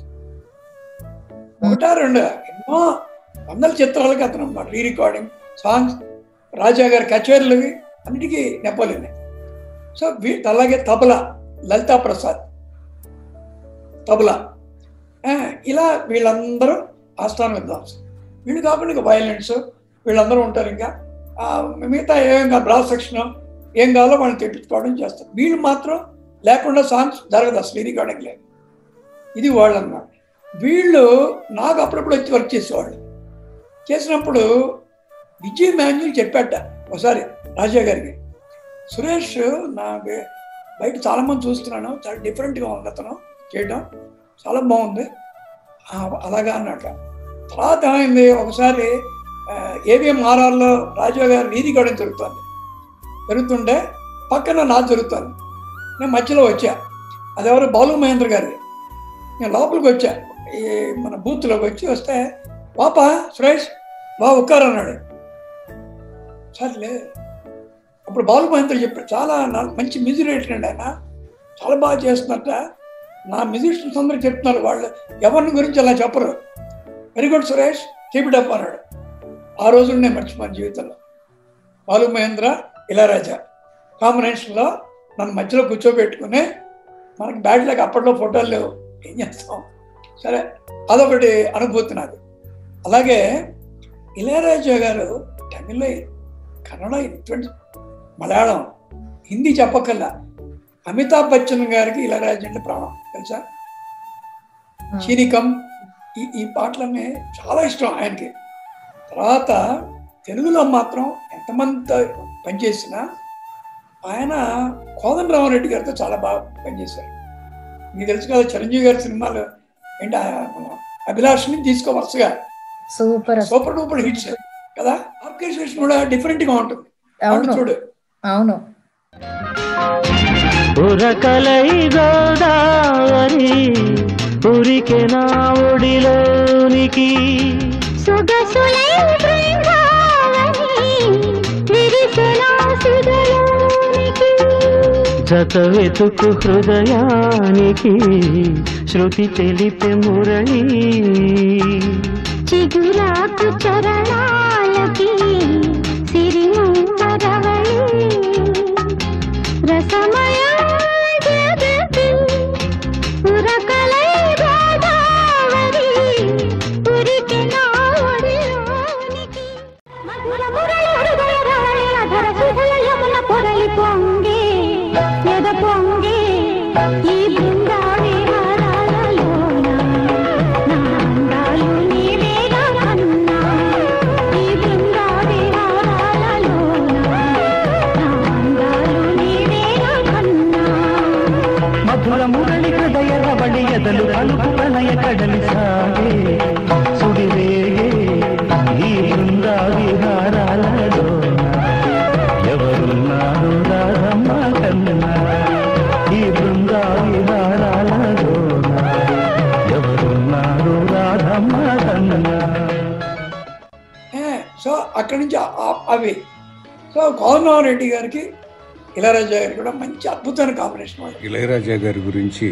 ఒకటా రెండు ఎన్నో వందల చిత్రాలకి అతను అన్నమాట రీ రికార్డింగ్ సాంగ్స్ రాజా గారి కచేరీలకి అన్నిటికీ నెపోలియన్ సో వీ అలాగే తబలా లలితా ప్రసాద్ తబలా ఆ, ఇలా వీళ్ళందరూ ఆస్థాన విద్వాంసులు వీళ్ళు కాకుండా ఇంకా వైలెన్స్ వీళ్ళందరూ ఉంటారు ఇంకా ఆ, మిగతా ఏం కాదు బ్రాస్ సెక్షన్ ఏం కావాలో వాళ్ళని తెప్పించుకోవడం చేస్తారు వీళ్ళు మాత్రం లేకుండా సాంగ్స్ జరగదు అసలు రికార్డింగ్ లేదు ఇది వాళ్ళు అన్నమాట వీళ్ళు నాకు అప్పుడప్పుడు వచ్చి వర్క్ చేసేవాళ్ళు చేసినప్పుడు విజయ్ మాన్యుల్ చెప్పాట ఒకసారి రాజా గారికి సురేష్ నా బే- బయట చాలా మంది చూస్తున్నాను చాలా డిఫరెంట్గా ఉంది అతను చేయడం చాలా బాగుంది "ఆ, అలాగా అన్నట్ట తర్వాత ఏమైంది ఒకసారి ఏవిఎం ఆర్ఆర్లో రాజా గారు వీధి గడడం జరుగుతుంది జరుగుతుంటే పక్కన నా జరుగుతుంది నేను మధ్యలో వచ్చా అదెవరు బాలు మహేంద్ర గారి నేను లోపలికి వచ్చా ఈ మన బూత్లోకి వచ్చి వస్తే పాప సురేష్ బాగా ఒక్కారు అన్నాడు సర్లే అప్పుడు బాలు మహేంద్ర చెప్పాడు చాలా నా- మంచి మ్యూజిక్ డైరెక్టర్ అండి ఆయన చాలా బాగా చేస్తున్నట్ట నా మ్యూజిషియన్స్ అందరూ చెప్తున్నారు వాళ్ళు ఎవరిని గురించి అలా చెప్పరు very good Suresh keep it up అన్నాడు ఆ రోజు నేను మర్చిపోయాను జీవితంలో బాలు మహేంద్ర ఇళరాజా కాంబినేషన్లో నన్ను మధ్యలో కూర్చోబెట్టుకుని మనకి బ్యాడ్ లాగా అప్పట్లో ఫోటోలు లేవు ఏం చేస్తాం సరే అదొకటి అనుభూతి నాకు అలాగే ఇళయరాజా గారు తమిళ కన్నడ ఇటువంటి మలయాళం హిందీ చెప్పకల్లా అమితాబ్ బచ్చన్ గారికి ఇళయరాజా అంటే ప్రాణం తెలుసా చీనికం ఈ ఈ పాటలన్నీ చాలా ఇష్టం ఆయనకి తర్వాత తెలుగులో మాత్రం ఎంతమంది పనిచేసినా ఆయన కోదండ రామరెడ్డి గారితో చాలా బాగా పనిచేశారు మీకు తెలుసు కదా చిరంజీవి గారి సినిమాలు ఏంటి ఆ మన అభిలాష్ని తీసుకో వరుసగా సూపర్ సూపర్ డూపర్ హిట్స్ కదా ఆర్కెస్ట్రేషన్ కూడా డిఫరెంట్ గా ఉంటుంది అవును చూడు అవును ఉరకలై గోదావరి ఉరికి నా ఒడిలోనికి సొగసులై బృందావని విరిసిన సిగలోనికి జత వెతుకు హృదయానికి శృతి తెలిపే మురళి చిగురాకు చరణాలకి సిరిముంగరవళి రసమయ జగతి ఉరకలై గోదావరి ఉరికిన ఒడిలోనికి మధుర మురళి హృదయ రవళి అధర సుధల యమున పొరలి పొంగే ఎద పొంగే ఈ బృందావి హరాలలోన నా అందాలు నీవేగా కన్నా ఈ బృందావి హరాలలోన నా అందాలు నీవేగా కన్నా మధుర మురళి హృదయ రవళి ఎదలు కలుపు ప్రణయ కడలి సాగే సుడివేగే ఈ బృందా విహారాలలోన ఎవరున్నారు రాధమ్మ కన్నా ఈ బృందా విహారాలలోన ఎవరున్నారు రాధమ్మ కన్నా ఏ, సో అక్కడి నుంచి ఆ- ఆ- అవి సో కోదండరామ రెడ్డి గారికి ఇళయరాజా గారికి కూడా మంచి అద్భుతమైన కాంబినేషన్ వాళ్ళు ఇళయరాజా గారి గురించి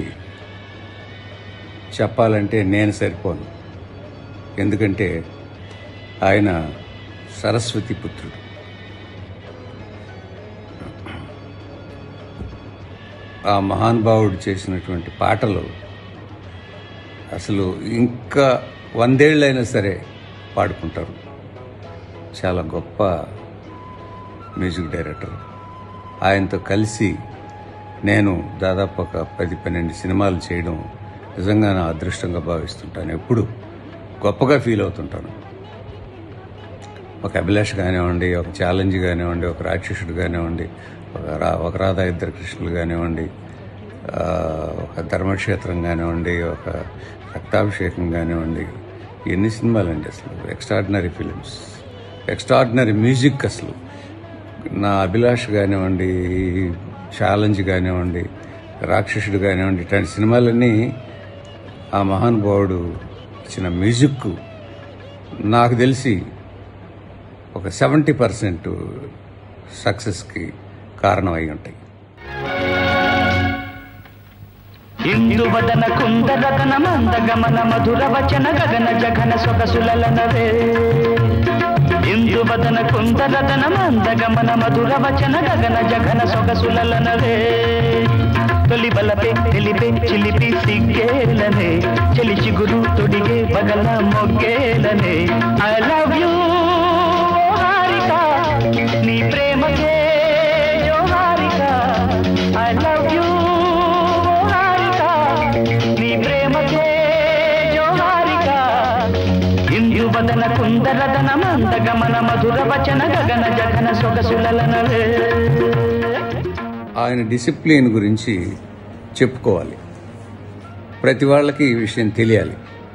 చెప్పాలంటే నేను సరిపోను ఎందుకంటే ఆయన సరస్వతి పుత్రుడు ఆ మహానుభావుడు చేసినటువంటి పాటలు అసలు ఇంకా వందేళ్ళైనా సరే పాడుకుంటారు చాలా గొప్ప మ్యూజిక్ డైరెక్టర్ ఆయనతో కలిసి నేను దాదాపు ఒక పది పన్నెండు సినిమాలు చేయడం నిజంగా నా అదృష్టంగా భావిస్తుంటాను ఎప్పుడు గొప్పగా ఫీల్ అవుతుంటాను ఒక అభిలాష్ కానివ్వండి ఒక ఛాలెంజ్ కానివ్వండి ఒక రాక్షసుడు కానివ్వండి ఒక రా ఒక రాధా ఇద్దరు కృష్ణులు కానివ్వండి ఆ, ఒక ధర్మక్షేత్రం కానివ్వండి ఒక రక్తాభిషేకం కానివ్వండి ఎన్ని సినిమాలు అండి అసలు ఎక్స్ట్రాడినరీ ఫిలిమ్స్ ఎక్స్ట్రాడినరీ మ్యూజిక్ అసలు నా అభిలాష్ కానివ్వండి ఛాలెంజ్ కానివ్వండి రాక్షసుడు కానివ్వండి ఇట్లాంటి సినిమాలన్నీ ఆ మహానుభావుడు ఇచ్చిన మ్యూజిక్ నాకు తెలిసి ఒక సెవెంటీ పర్సెంట్ సక్సెస్కి కారణం అయి ఉంటాయి ఇందువదన కుందరదన మందగమన మధుర వచన గగన జగన సొగసులనవే ఇందువదన కుందరదన మందగమన మధుర వచన గగన జగన సొగసులనవే తొలి బలపే తెలిపే చిలిపి సిగ్గేలనే చెలి చిగురు తొడిగే బగల మొగ్గేలనే ఐ లవ్ యూ హారిక నీ ప్రేమకే జోహారిక ఐ లవ్ యూ హారిక నీ ప్రేమకే జోహారిక ఇందు వదన కుందరదన మందగమన మధుర వచన గగన జగన సొగసులనవే ఆయన డిసిప్లిన్ గురించి చెప్పుకోవాలి ప్రతి వాళ్ళకి ఈ విషయం తెలియాలి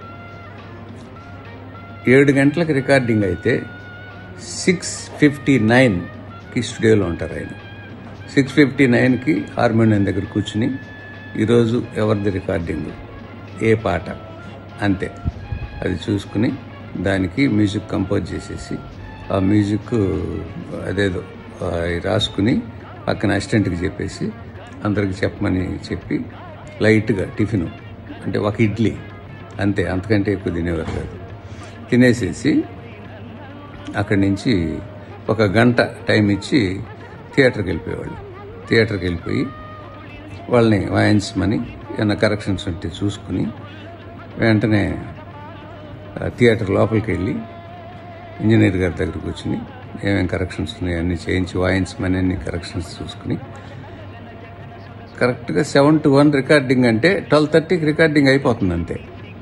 ఏడు గంటలకు రికార్డింగ్ అయితే సిక్స్ ఫిఫ్టీ నైన్కి స్టూడియోలో ఉంటారు ఆయన సిక్స్ ఫిఫ్టీ నైన్కి హార్మోనియం దగ్గర కూర్చుని ఈరోజు ఎవరిది రికార్డింగ్ ఏ పాట అంతే అది చూసుకుని దానికి మ్యూజిక్ కంపోజ్ చేసేసి ఆ మ్యూజిక్ అదేదో ఆ, రాసుకుని పక్కన అసిస్టెంట్కి చెప్పేసి అందరికి చెప్పమని చెప్పి లైట్గా టిఫిన్ అంటే ఒక ఇడ్లీ అంతే అంతకంటే ఎక్కువ తినేవారు కాదు తినేసేసి అక్కడి నుంచి ఒక గంట టైం ఇచ్చి థియేటర్కి వెళ్ళిపోయేవాళ్ళు థియేటర్కి వెళ్ళిపోయి వాళ్ళని వాయించమని ఏమైనా కరెక్షన్స్ ఉంటే చూసుకుని వెంటనే ఆ, థియేటర్ లోపలికి వెళ్ళి ఇంజనీర్ గారి దగ్గరికి కూర్చుని ఏమేమి కరెక్షన్స్ ఉన్నాయి అన్నీ చేయించి వాయించమని అన్ని కరెక్షన్స్ చూసుకుని కరెక్ట్గా సెవెన్ టు వన్ రికార్డింగ్ అంటే ట్వెల్వ్ థర్టీకి రికార్డింగ్ అయిపోతుంది అంతే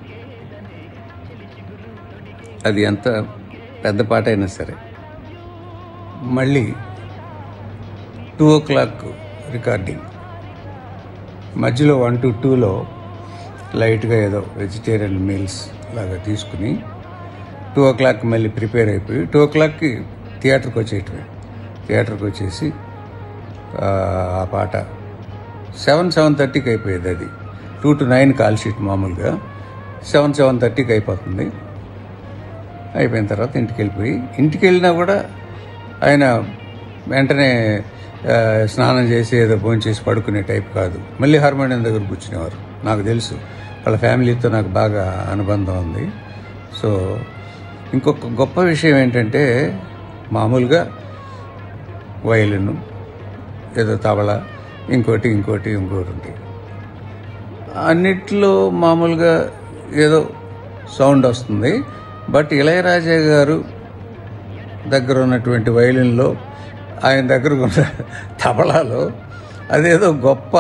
అది ఎంత పెద్ద పాట అయినా సరే మళ్ళీ టూ ఓ క్లాక్ రికార్డింగ్ మధ్యలో వన్ టు టూలో లైట్గా ఏదో వెజిటేరియన్ మీల్స్ లాగా తీసుకుని టూ ఓ క్లాక్ మళ్ళీ ప్రిపేర్ అయిపోయి టూ ఓ క్లాక్కి థియేటర్కి వచ్చేయటమే థియేటర్కి వచ్చేసి ఆ, ఆ పాట సెవెన్ సెవెన్ థర్టీకి అయిపోయేది అది two to nine call sheet మామూలుగా సెవెన్ సెవెన్ థర్టీకి అయిపోతుంది అయిపోయిన తర్వాత ఇంటికి వెళ్ళిపోయి ఇంటికి వెళ్ళినా కూడా ఆయన వెంటనే ఆ, స్నానం చేసి ఏదో భోజనం చేసి పడుకునే టైప్ కాదు మళ్ళీ హార్మోనియం దగ్గర కూర్చునేవారు నాకు తెలుసు వాళ్ళ ఫ్యామిలీతో నాకు బాగా అనుబంధం ఉంది సో ఇంకొక గొప్ప విషయం ఏంటంటే మామూలుగా వయలిన్ ఏదో తబల ఇంకోటి ఇంకోటి ఇంకోటి ఉంటాయి అన్నిట్లో మామూలుగా ఏదో సౌండ్ వస్తుంది బట్ ఇళయరాజా గారు దగ్గర ఉన్నటువంటి వయలిన్లో ఆయన దగ్గర ఉన్న తబలాలో అదేదో గొప్ప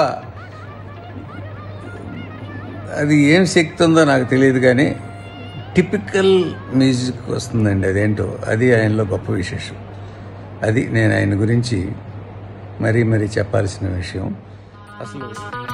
అది ఏం శక్తి ఉందో నాకు తెలియదు కానీ టిపికల్ మ్యూజిక్ వస్తుందండి అదేంటో అది ఆయనలో గొప్ప విశేషం అది నేను ఆయన గురించి మరీ మరీ చెప్పాల్సిన విషయం అసలు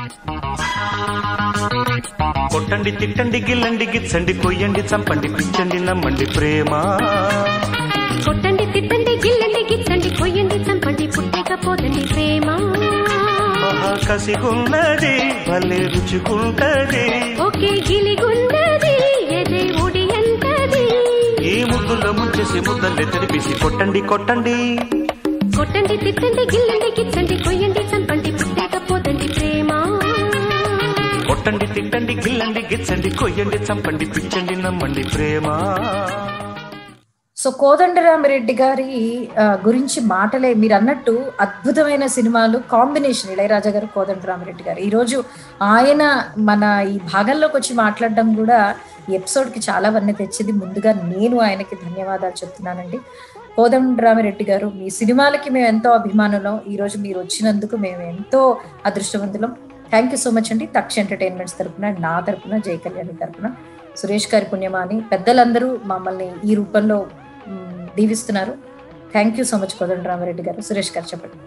కొట్టండి తిట్టండి గిల్లండి గిచ్చండి కొయ్యండి చంపండి పిచ్చండి నమ్మండి ప్రేమ కొట్టండి తిట్టండి గిల్లండి గిచ్చండి కొయ్యండి చంపండి పుట్టకపోదండి ప్రేమ మహా కసిగున్నది భలే రుచుకుంటది ఒకే గిలిగున్నది ఎదే ఒడి ఎంతది ఈ ముద్దులో ముంచేసి ముద్దల్ని తెరిపేసి కొట్టండి కొట్టండి కొట్టండి తిట్టండి గిల్లండి గిచ్చండి కొయ్యండి చంపండి పుట్టకపోదండి ప్రేమ కొట్టండి తిట్టండి గిల్లండి గిచ్చండి కొయ్యండి చంపండి పిచ్చండి నమ్మండి ప్రేమ సో కోదండరామిరెడ్డి గారి ఆ, గురించి మాటలే మీరు అన్నట్టు అద్భుతమైన సినిమాలు కాంబినేషన్ ఇళయరాజా గారు కోదండరామిరెడ్డి గారు ఈరోజు ఆయన మన ఈ భాగంలోకి వచ్చి మాట్లాడడం కూడా ఈ ఎపిసోడ్కి చాలా వన్నీ తెచ్చింది ముందుగా నేను ఆయనకి ధన్యవాదాలు చెప్తున్నానండి కోదండరామిరెడ్డి గారు మీ సినిమాలకి మేము ఎంతో అభిమానులం ఈరోజు మీరు వచ్చినందుకు మేము ఎంతో అదృష్టవంతులం థ్యాంక్ యూ సో మచ్ అండి తక్ష ఎంటర్టైన్మెంట్స్ తరపున నా తరపున జయ కళ్యాణి తరపున సురేష్ గారి పుణ్యమాని పెద్దలందరూ మమ్మల్ని ఈ రూపంలో మ్, దీవిస్తున్నారు thank you so much Kodandarami Reddy గారు సురేష్ గారు చెప్పండి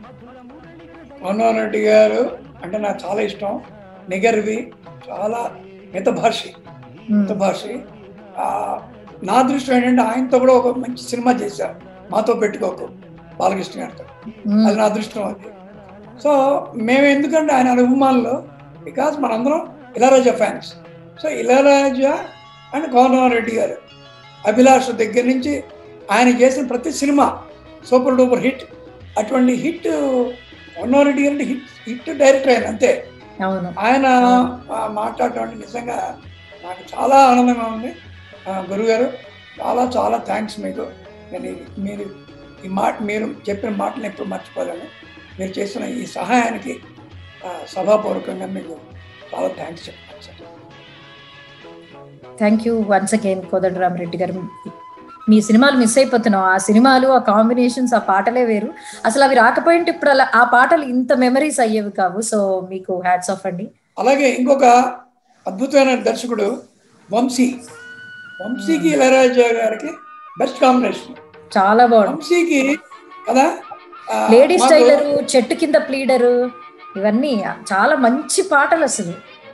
మన్మోహన్ రెడ్డి గారు అంటే నాకు చాలా ఇష్టం నిగర్వి చాలా మితభాషి మితభాషి ఆ, నా దృష్టి ఏంటంటే ఆయనతో కూడా ఒక మంచి సినిమా చేశారు మాతో పెట్టుకోకు బాలకృష్ణ గారితో అది నా అదృష్టం అది సో మేము ఎందుకంటే ఆయన అభిమానులు బికాజ్ మనందరం Ilaiyaraaja fans so Ilaiyaraaja and కోనవన్ రెడ్డి గారు అభిలాష్ దగ్గర నుంచి ఆయన చేసిన ప్రతి సినిమా సూపర్ డూపర్ హిట్ అటువంటి హిట్ కోనవన్ రెడ్డి గారి హిట్ హిట్ డైరెక్టర్ ఆయన అంతే అవును ఆయన ఆ, మాట్లాడటం అంటే నిజంగా నాకు చాలా ఆనందంగా ఉంది ఆ, గురుగారు చాలా చాలా థ్యాంక్స్ మీకు నేను ఈ- మీరు ఈ మాట మీరు చెప్పిన మాటలు ఎప్పుడు మర్చిపోలేను మీరు చేసిన ఈ సహాయానికి ఆ, సభాపూర్వకంగా మీకు చాలా థ్యాంక్స్ చెప్తాను sir thank you once again Kodandarami Reddy గారు మీ సినిమాలు మిస్ అయిపోతున్నాం ఆ సినిమాలు ఆ కాంబినేషన్స్ ఆ పాటలే వేరు అసలు అవి రాకపోయింటే ఇప్పుడు అలా ఆ పాటలు ఇంత మెమరీస్ అయ్యేవి కావు సో మీకు హ్యాట్స్ ఆఫ్ అండి అలాగే ఇంకొక అద్భుతమైన దర్శకుడు వంశీ వంశీకి ఇళయరాజా గారికి బెస్ట్ కాంబినేషన్ చాలా బాగుంది వంశీకి కదా ఆ, లేడీ మాకు- స్టైలరు చెట్టు కింద ప్లీడరు ఇవన్నీ చాలా మంచి పాటలు అసలు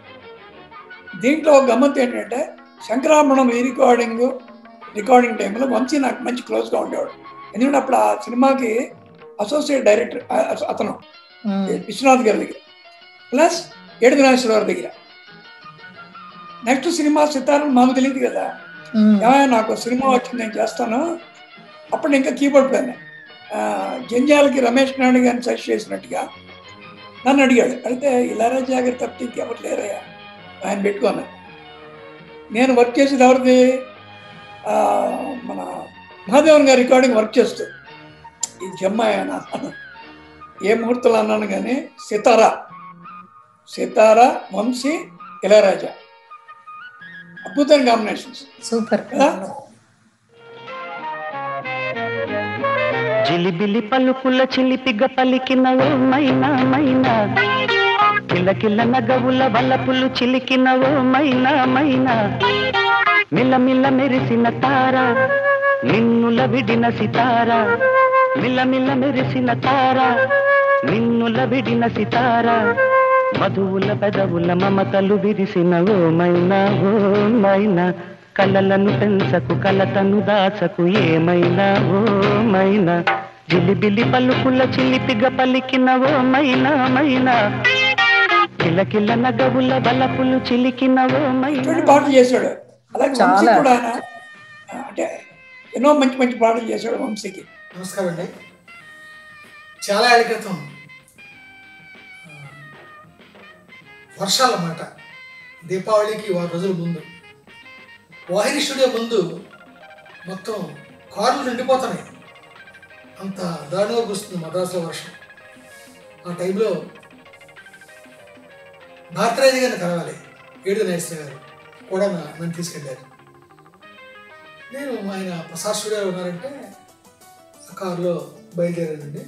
దీంట్లో ఒక గమ్మత్తు ఏంటంటే శంకరాభరణం ఈ రికార్డింగ్ రికార్డింగ్ టైంలో వంశీ నాకు మంచి క్లోజ్గా ఉండేవాడు ఎందుకంటే అప్పుడు ఆ సినిమాకి అసోసియేట్ డైరెక్టర్ అ- అతను మ్మ్. విశ్వనాథ్ గారి దగ్గర ప్లస్ ఏడు నాగేశ్వరరావు దగ్గర నెక్స్ట్ సినిమా సితారం మాకు తెలియదు కదా మ్మ్. ఏమయ్య నాకు సినిమా వచ్చింది నేను చేస్తాను అప్పుడు ఇంకా కీబోర్డ్ ప్లేయర్ జంజాలకి రమేష్ నాయుడు గారిని సజెస్ట్ చేసినట్టుగా నన్ను అడిగాడు అయితే ఇలారాజా గారి తప్పితే ఇంకెవరు లేరయ్యా ఆయన పెట్టుకోను నేను వర్క్ చేసేది ఎవరిది ఆ, మన మహాదేవన్ గారి రికార్డింగ్ వర్క్ చేస్తూ ఈ జమ్మాయి అన్నాను ఏ ముహూర్తంలో అన్నాను కానీ సితారా సితార వంశీ ఇళయరాజా అద్భుతమైన కాంబినేషన్స్ సూపర్ కదా జిలిబిలి పలుకుల చిలిపిగ పలికిన ఓ మైనా మైనా కిలకిల నగవుల వలపులు చిలికిన ఓ మైనా మైనా మిలమిల మెరిసిన తార నిన్నుల విడిన సితార మిలమిల మెరిసిన తార నిన్నుల విడిన సితార మధువుల పెదవుల మమతలు విరిసిన ఓ మైనా ఓ మైనా కలలను పెంచకు కలతను దాచకు ఏమైనా ఓ మైనా జిలిబిలి పలుకుల చిలిపిగ పలికిన ఓ మైనా మైనా కిలకిల నగవుల బలపులు చిలికిన ఓ మైనా ఇటువంటి పాటలు చేశాడు అలాగే వంశీ చాలా. కూడా ఆయన ఆ, అంటే ఎన్నో మంచి మంచి పాటలు చేశాడు వంశీకి నమస్కారం అండి చాలా ఏళ్ళ క్రితం ఆ, వర్షాల మాట దీపావళికి వారం రోజుల ముందు వాహిని స్టూడియో ముందు మొత్తం కార్లు నిండిపోతున్నాయి అంత దారుణంగా కురుస్తుంది మద్రాసులో వర్షం ఆ టైంలో భారతరాజు గారిని కలవాలి ఏడు నాగేశ్వర గారు కూడా నా- నన్ను తీసుకెళ్ళారు నేను ఆయన ప్రసాద్ స్టూడియోలో ఉన్నారంటే ఆ కారులో బయలుదేరానండి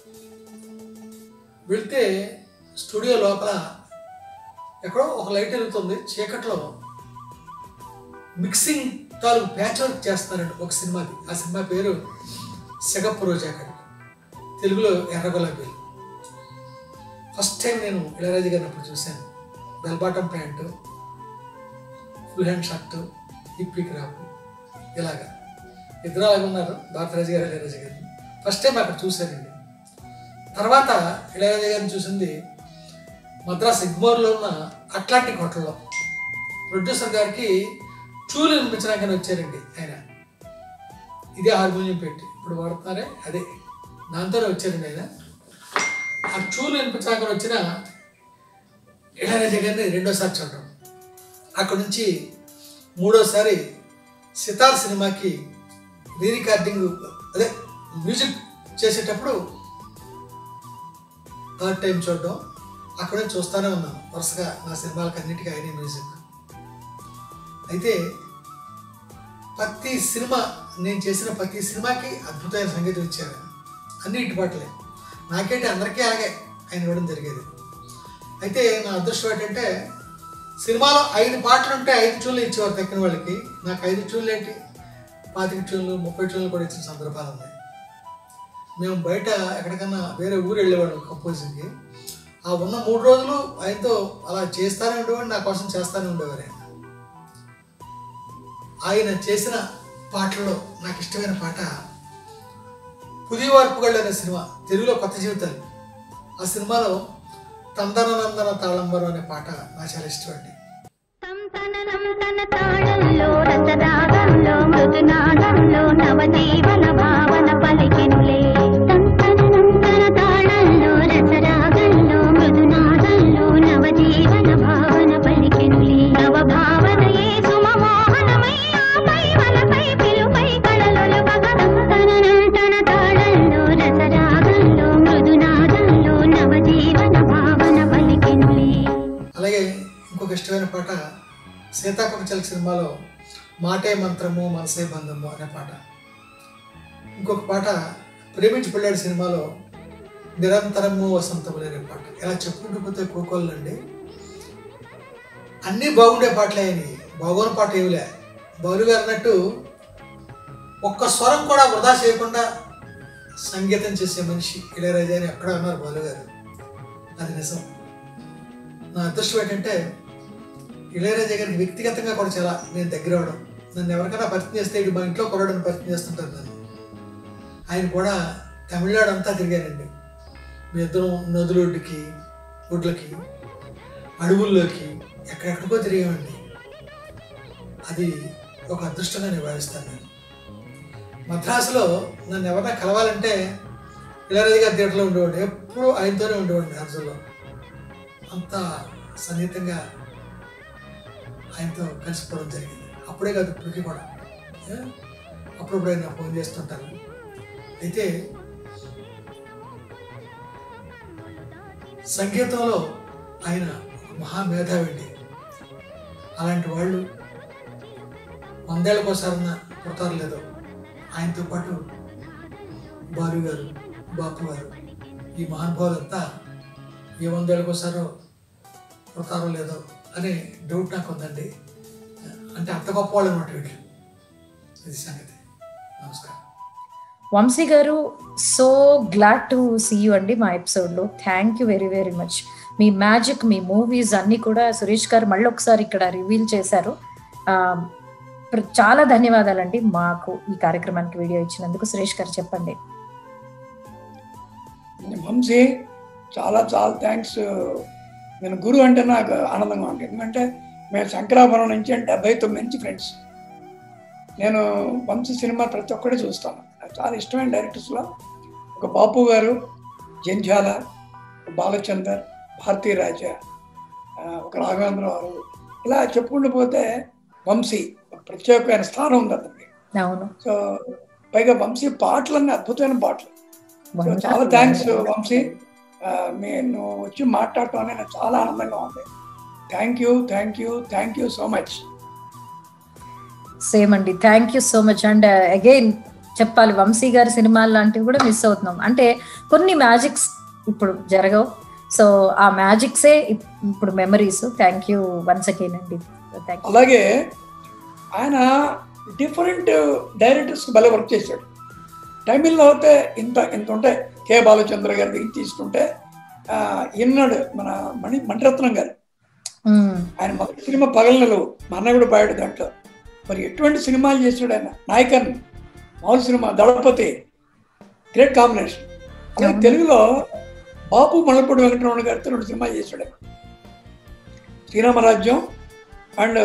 వెళ్తే స్టూడియో లోపల ఎక్కడో ఒక లైట్ వెలుగుతుంది చీకట్లో మిక్సింగ్ తాలూకు ప్యాచ్ వర్క్ చేస్తున్నారండి ఒక సినిమాది ఆ సినిమా పేరు సెగప్పు రోజాకర్ తెలుగులో ఎర్ర గులాబీ ఫస్ట్ టైం నేను ఇళయరాజు గారిని అప్పుడు చూశాను bell bottom pant full hand shirt hippie crop ఇలాగా ఇద్దరు అలాగే ఉన్నారు భారతరాజు గారు ఇళయరాజు గారు ఫస్ట్ టైం అక్కడ చూశానండి తర్వాత ఇళయరాజు గారిని చూసింది మద్రాస్ ఇగ్మోర్లో ఉన్న అట్లాంటిక్ హోటల్లో ప్రొడ్యూసర్ గారికి చూలు వినిపించడానికి వచ్చారండి ఆయన ఇదే హార్మోనియం పెట్టి ఇప్పుడు వాడుతున్నారే అదే దాంతోనే వచ్చారండి ఆయన ఆ చూలు వినిపించడానికి వచ్చిన ఇళయరాజా గారిని రెండోసారి చూడడం అక్కడ నుంచి మూడోసారి సితార్ సినిమాకి రీ రికార్డింగ్ అదే మ్యూజిక్ చేసేటప్పుడు థర్డ్ టైం చూడడం అక్కడ నుంచి చూస్తూనే ఉన్నాను వరుసగా నా సినిమాలకు అన్నిటికీ ఆయనే మ్యూజిక్ అయితే ప్రతి సినిమా నేను చేసిన ప్రతి సినిమాకి అద్భుతమైన సంగీతం ఇచ్చారు అన్ని ఇటుబాట్లే నాకేంటి అందరికీ అలాగే ఆయన ఇవ్వడం జరిగేది అయితే నా అదృష్టం ఏంటంటే సినిమాలో ఐదు పాటలు ఉంటే ఐదు ట్యూన్లు ఇచ్చేవారు తక్కిన వాళ్ళకి నాకు ఐదు ట్యూన్లు ఏంటి పాతిక ట్యూన్లు ముప్పై ట్యూన్లు కూడా ఇచ్చిన సందర్భాలు ఉన్నాయి మేము బయట ఎక్కడికన్నా వేరే ఊరు వెళ్ళేవాళ్ళం కంపోజింగ్కి ఆ ఉన్న మూడు రోజులు ఆయనతో అలా చేస్తానే ఉండేవాడు నా కోసం చేస్తానే ఉండేవారు ఆయన ఆయన చేసిన పాటల్లో నాకు ఇష్టమైన పాట పుదివార్పుగళ్ళు అనే సినిమా తెలుగులో కొత్త జీవితాలు ఆ సినిమాలో తందన నందన తాళంబరం అనే పాట నాకు చాలా ఇష్టం అండి తన తాళంలో రసరాగంలో మృదునాదంలో నవజీవన భావన పలికెనులే తంతననం తన తాళంలో రసరాగంలో మృదునాదంలో నవజీవన భావన పలికెనులే నవ భావనయే సుమమోహనమై ఆపై వలపై పిలుపై కళలు పగతంతననం తన తాళంలో రసరాగంలో మృదునాదంలో నవజీవన భావన పలికెనులే అలాగే ఇంకొక ఇష్టమైన పాట సీతాకొక చిలక సినిమాలో మాటే మంత్రము మనసే బంధము అనే పాట ఇంకొక పాట ప్రేమించి పెళ్ళాడు సినిమాలో నిరంతరము వసంతములు అనే పాట ఇలా చెప్పుకుంటూ పోతే కోకోళ్ళండి అన్నీ బాగుండే పాటలే అని బాగోని పాట ఏమిలే బాలు గారు అన్నట్టు ఒక్క స్వరం కూడా వృధా చేయకుండా సంగీతం చేసే మనిషి ఇళయరాజా అని ఎక్కడ అన్నారు బాలు గారు అది నిజం నా అదృష్టం ఏంటంటే ఇళయరాజా గారికి వ్యక్తిగతంగా కూడా చాలా నేను దగ్గర అవడం నన్ను ఎవరికైనా పరిచయం చేస్తే ఇటు మా ఇంట్లో కొరడని పరిచయం చేస్తుంటారు నన్ను ఆయన కూడా తమిళనాడు అంతా తిరిగానండి మీ ఇద్దరం నదులొడ్డుకి గుడ్లకి అడవుల్లోకి ఎక్కడెక్కడికో తిరిగామండి అది ఒక అదృష్టంగా నేను భావిస్తాను నేను మద్రాసులో నన్ను ఎవరైనా కలవాలంటే ఇళయరాజు గారి థియేటర్లో ఉండేవాడు ఎప్పుడూ ఆయనతోనే ఉండేవాడిని హర్జుల్లో అంత సన్నిహితంగా ఆయనతో కలిసిపోవడం జరిగింది అప్పుడే కాదు ఇప్పటికీ కూడా ఏ? అప్పుడప్పుడు ఆయన ఫోన్ చేస్తుంటాను అయితే సంగీతంలో ఆయన ఒక మహామేధావండి అలాంటి వాళ్ళు వందేళ్ళకోసారన్న పుడతారు లేదో ఆయనతో పాటు బాలు గారు బాపు గారు ఈ మహానుభావులంతా ఏ వందేళ్ళకోసారో పుడతారో లేదో అనే డౌట్ నాకు ఉందండి అంటే అంత గొప్ప వాళ్ళు అనమాట వీళ్ళు ఇది సంగతి నమస్కారం వంశీ గారు so glad to see you అండి మా ఎపిసోడ్లో thank you very very much మీ మ్యాజిక్ మీ మూవీస్ అన్నీ కూడా సురేష్ గారు మళ్ళీ ఒకసారి ఇక్కడ రివీల్ చేశారు ఆ, ప్ర- చాలా ధన్యవాదాలండి మాకు ఈ కార్యక్రమానికి వీడియో ఇచ్చినందుకు సురేష్ గారు చెప్పండి వంశీ చాలా చాలా థ్యాంక్స్ నేను గురు అంటే నాకు ఆనందంగా ఉంటుంది ఎందుకంటే మేము శంకరాపురం నుంచి అంటే డెబ్బై తొమ్మిది నుంచి ఫ్రెండ్స్ నేను వంశీ సినిమా ప్రతి ఒక్కటి చూస్తాను నాకు చాలా ఇష్టమైన డైరెక్టర్స్లో ఒక బాపు గారు జంధ్యాల బాలచందర్ భారతీ రాజా ఆ, ఒక రాఘవేంద్రరావు ఇలా చెప్పుకుంటూ పోతే వంశీ ఒక ప్రత్యేకమైన స్థానం ఉంది అతనికి అవును సో పైగా వంశీ పాటలన్నీ అద్భుతమైన పాటలు సో చాలా థ్యాంక్స్ వంశీ ఆ, నేను వచ్చి మాట్లాడటం అనేది నాకు చాలా ఆనందంగా ఉంది thank you thank you thank you so much same అండి thank you so much and again చెప్పాలి వంశీ గారి సినిమాలు లాంటివి కూడా మిస్ అవుతున్నాం అంటే కొన్ని మ్యాజిక్స్ ఇప్పుడు జరగవు సో ఆ మ్యాజిక్సే ఇప్పుడు memories thank you once again అండి థ్యాంక్ యూ అలాగే ఆయన డిఫరెంట్ డైరెక్టర్స్ భలే వర్క్ చేశాడు తమిళ్లో అయితే ఇంత ఇంత ఉంటాయి కె బాలచంద్ర గారి దగ్గర తీసుకుంటే ఆ, ఈనాడు మన మణి మణిరత్నం గారు ఆయన మొదటి సినిమా పగలనలు మా అన్న కూడా పాడాడు దాంట్లో మరి ఎటువంటి సినిమాలు చేశాడు ఆయన నాయకన్ మామూలు సినిమా దళపతి గ్రేట్ కాంబినేషన్ అలాగే అవును. తెలుగులో బాపు మల్లపూడి వెంకటరమణ గారితో రెండు సినిమాలు చేశాడు ఆయన. శ్రీరామరాజ్యం అండ్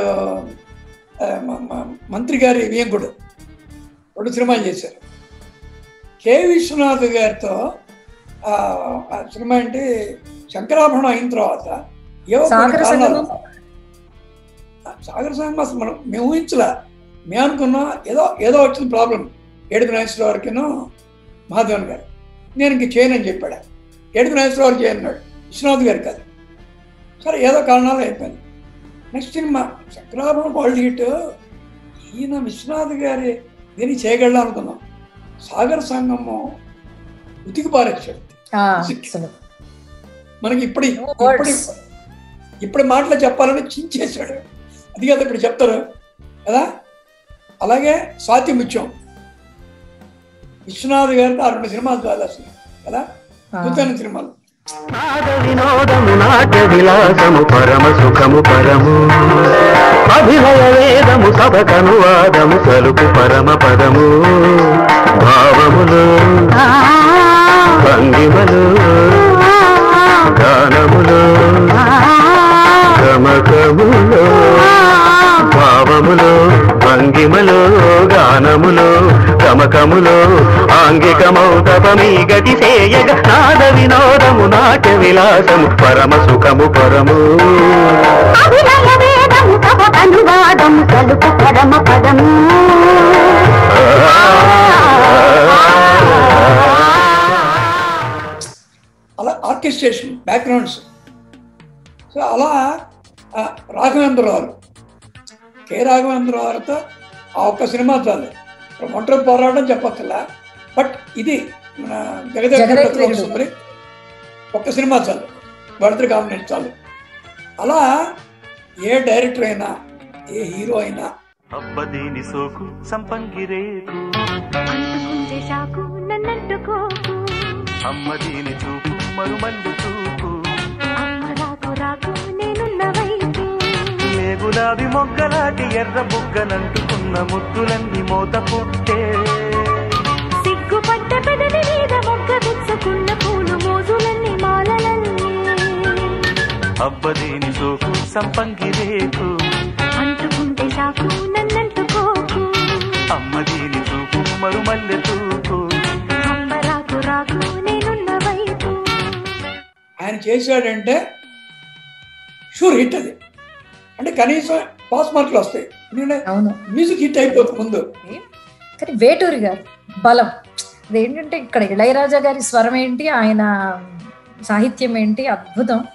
మంత్రి గారి వియంకుడు రెండు సినిమాలు చేశారు కె విశ్వనాథ్ గారితో ఆ, ఆ సినిమా ఏంటి శంకరాభరణం అయిన తర్వాత ఏవో కొన్ని సాగర కారణాలు- సంగమం సాగర సంగమం అసలు మనం మేము ఊహించలే మేము అనుకున్నాం ఏదో ఏదో వచ్చిన ప్రాబ్లం ఏడుగు నాగేశ్వర వారికినో మహాదేవన్ గారు నేను ఇంక చేయను అని చెప్పాడు ఏడుగు నాగేశ్వర వారు చేయన్నాడు విశ్వనాథ్ గారు కాదు సరే ఏదో కారణాలు అయిపోయింది next cinema Chakrabharanam world hit ఈయన విశ్వనాథ్ గారి దీన్ని చేయగలడా అనుకున్నాం సాగర సంగము ఉతికి పారేశాడు ఆ, అసలు మనకి ఇప్పుడు No ఇప్పుడు words. ఇప్పుడు మాటలు చెప్పాలని చించేశాడు అది కదా ఇప్పుడు చెప్తారు కదా అలాగే స్వాతి ముత్యం విశ్వనాథ్ గారితో ఆ రెండు సినిమాలు కాదు అసలు కదా అద్భుతమైన సినిమాలు నాద వినోదము నాట్య విలాసము పరమ సుఖము పరము అభినయ వేదము సభకనువాదము సలుపు పరమ పదము భావములు భంగిమలు గానములు గమకములు భావములు భంగిమలు గానములు గమకములు ఆంగికమౌతపమీ గతి సేయగ నాద వినోదము నాట్య విలాసము పరమ సుఖము పరము అభినయ వేదము తవ అనువాదం కలుపు పరమ పదము అలా ఆర్కెస్ట్రేషన్ బ్యాక్గ్రౌండ్స్ సో అలా ఆ, రాఘవేంద్రరావు కె రాఘవేంద్రరావుతో ఆ ఒక్క సినిమా చాలు ఇప్పుడు ఒంటరి పోరాటం చెప్పక్కర్లా బట్ ఇది మన జగదేవ్ జగదేవ్ వీరుడు. సుందరి ఒక్క సినిమా చాలు వాళ్ళిద్దరు కాంబినేషన్ చాలు అలా ఏ డైరెక్టర్ అయినా ఏ హీరో అయినా అబ్బదీని సోకు సంపంగిరేకు అంటుకుంటే షాకు నన్నంటుకోకు అమ్మ దీని చూపు మరుమల్లు చూపు అమ్మ రాకు రాకు నేనున్న వైపు ఏ గులాబీ మొగ్గలాంటి ఎర్ర బుగ్గనంటుకున్న ముద్దులన్నీ మోత పుట్టే సిగ్గుపడ్డ పెదవి మీద మొగ్గ విచ్చుకున్న పూలు మోజులన్నీ మాలలన్నీ అబ్బదీని సోకు సంపంగిరేకు అంటుకుంటే షాకు నన్నంటుకోకు అమ్మ దీని చూపు మరుమల్లె చూపు అమ్మ రాకు రాకు నేనున్న వైపు ఆయన చేశాడంటే షూర్ హిట్ అది అంటే కనీసం పాస్ మార్కులు వస్తాయి ఎందుకంటే అవును మ్యూజిక్ హిట్ అయిపోతుంది ముందు కానీ వేటూరి గారు బలం అదేంటంటే ఇక్కడ ఇళయరాజా గారి స్వరం ఏంటి ఆయన సాహిత్యం ఏంటి అద్భుతం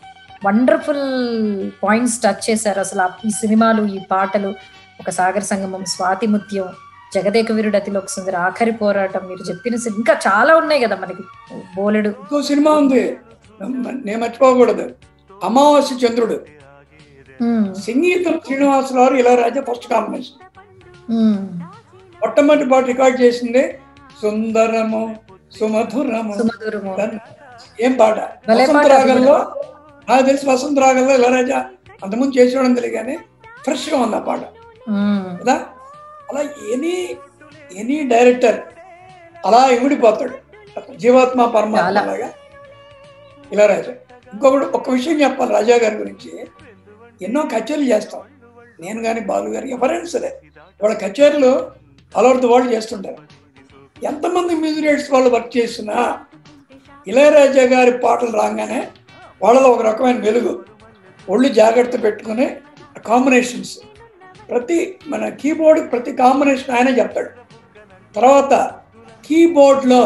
వండర్ఫుల్ పాయింట్స్ టచ్ చేశారు అసలు ఆ- ఈ సినిమాలు ఈ పాటలు ఒక సాగర సంగమం స్వాతి ముత్యం జగదేక వీరుడు అతిలోక సుందర ఆఖరి పోరాటం మీరు చెప్పిన సి- ఇంకా చాలా ఉన్నాయి కదా మనకి బోలెడు ఇంకో సినిమా ఉంది నేను మర్చిపోకూడదు అమావాస్య చంద్రుడు ఉమ్, సంగీతం శ్రీనివాసరావు ఇళయరాజా ఫస్ట్ కాంబినేషన్ ఉమ్, మొట్టమొదటి పాట రికార్డ్ చేసింది సుందరము సుమధురము సుమధురము. ఏం పాట భలే వసంత పాట అది రాగంలో కూడా. నాకు తెలిసి వసంత రాగంలో ఇళయరాజా అంతకుముందు చేసేవాడం తెలియదు కానీ ఫ్రెష్ గా ఉంది ఆ పాట ఉమ్, కదా అలా ఎనీ ఎనీ డైరెక్టర్ అలా ఇమిడిపోతాడు జీవాత్మ పరమాత్మ లాగా ఇలా రాజా ఇంకొకటి ఒక్క విషయం చెప్పాలి రాజా గారి గురించి ఎన్నో కచేరీలు చేస్తాం నేను కానీ బాలు గారు ఎవరైనా సరే వాళ్ళ కచేరీలు ఆల్ ఓవర్ ది వరల్డ్ చేస్తుంటారు ఎంతమంది మ్యూజిక్ డైరెక్టర్స్ వాళ్ళు వర్క్ చేసినా ఇళయరాజా గారి పాటలు రాగానే వాళ్ళలో ఒక రకమైన వెలుగు ఒళ్ళు జాగ్రత్త పెట్టుకుని కాంబినేషన్స్ ప్రతి మన కీబోర్డ్ ప్రతి కాంబినేషన్ ఆయనే చెప్తాడు తర్వాత కీబోర్డ్లో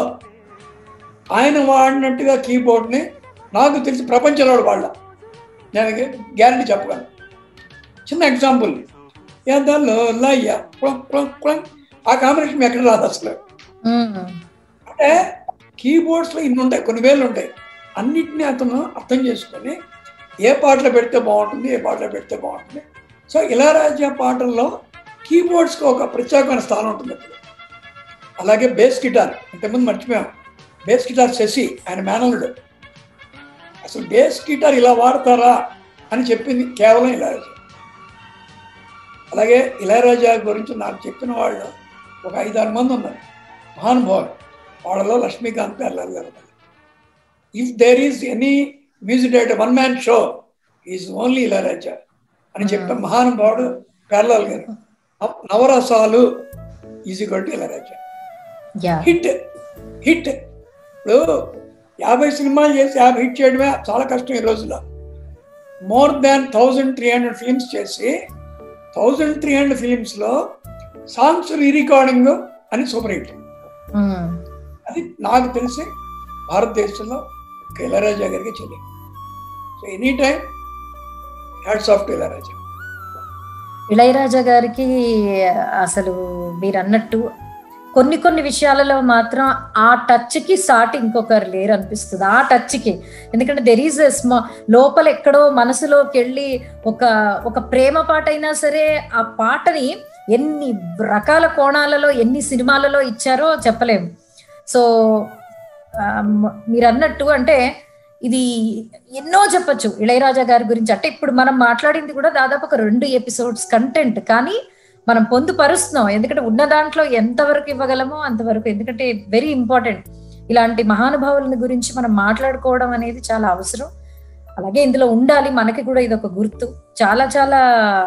ఆయన వాడినట్టుగా కీబోర్డ్ని నాకు తెలిసి ప్రపంచంలో వాళ్ళ నేను గ్యారంటీ చెప్పగలను చిన్న ఎగ్జాంపుల్ ఏదాల్లో లయ్య క్లం, క్లం, క్లం. ఆ కాంబినేషన్ ఎక్కడ రాదు అసలు ఉమ్, అంటే కీబోర్డ్స్లో ఇన్ని ఉంటాయి కొన్ని వేలు ఉంటాయి అన్నిటినీ అతను అర్థం చేసుకొని ఏ పాటలో పెడితే బాగుంటుంది ఏ పాటలో పెడితే బాగుంటుంది సో ఇళయరాజా పాటల్లో కీబోర్డ్స్కి ఒక ప్రత్యేకమైన స్థానం ఉంటుంది ఇప్పుడు అలాగే బేస్ గిటార్ ఇంతకుముందు మర్చిపోయాం బేస్ గిటార్ శశి ఆయన మేనల్లుడు అసలు బేస్ గిటార్ ఇలా వాడతారా అని చెప్పింది కేవలం ఇళయరాజా అలాగే ఇళయరాజా గురించి నాకు చెప్పిన వాళ్ళు ఒక ఐదారు మంది ఉన్నారు మహానుభావులు వాళ్ళలో లక్ష్మీకాంత్ పేర్లాల్ గారు if there is any music director one man show is only Ilaiyaraaja అని చెప్పే మహానుభావుడు పేర్లాల్ గారు నవ- నవరసాలు is equal to Ilaiyaraaja yeah hit hit ఇప్పుడు యాభై సినిమాలు చేసి యాభై హిట్ చేయడమే చాలా కష్టం ఈ రోజుల్లో more than thousand three hundred films చేసి థౌజండ్ త్రీ హండ్రెడ్ ఫిలిమ్స్లో సాంగ్స్ రీ రికార్డింగ్ అని సూపర్ హిట్ ఉమ్. అది నాకు తెలిసి భారతదేశంలో ఒక ఇళయరాజా గారికి చెల్లి so any time hats off to Ilaiyaraaja Ilaiyaraaja గారికి అసలు మీరు అన్నట్టు కొన్ని కొన్ని విషయాలలో మాత్రం ఆ టచ్ కి సాటి ఇంకొకరు లేరు అనిపిస్తుంది ఆ టచ్ కి ఎందుకంటే దెర్ ఈజ్ స్మా లోపల ఎక్కడో మనసులోకి వెళ్ళి ఒక ఒక ప్రేమ పాట అయినా సరే ఆ పాటని ఎన్ని రకాల కోణాలలో ఎన్ని సినిమాలలో ఇచ్చారో చెప్పలేము సో మీరు అన్నట్టు అంటే ఇది ఎన్నో చెప్పొచ్చు ఇళయరాజా గారి గురించి అంటే ఇప్పుడు మనం మాట్లాడింది కూడా దాదాపు ఒక రెండు ఎపిసోడ్స్ కంటెంట్ కానీ మనం పొందుపరుస్తున్నాం ఎందుకంటే ఉన్న దాంట్లో ఎంతవరకు ఇవ్వగలమో అంతవరకు ఎందుకంటే వెరీ ఇంపార్టెంట్ ఇలాంటి మహానుభావుల గురించి మనం మాట్లాడుకోవడం అనేది చాలా అవసరం అలాగే ఇందులో ఉండాలి మనకి కూడా ఇది ఒక గుర్తు చాలా చాలా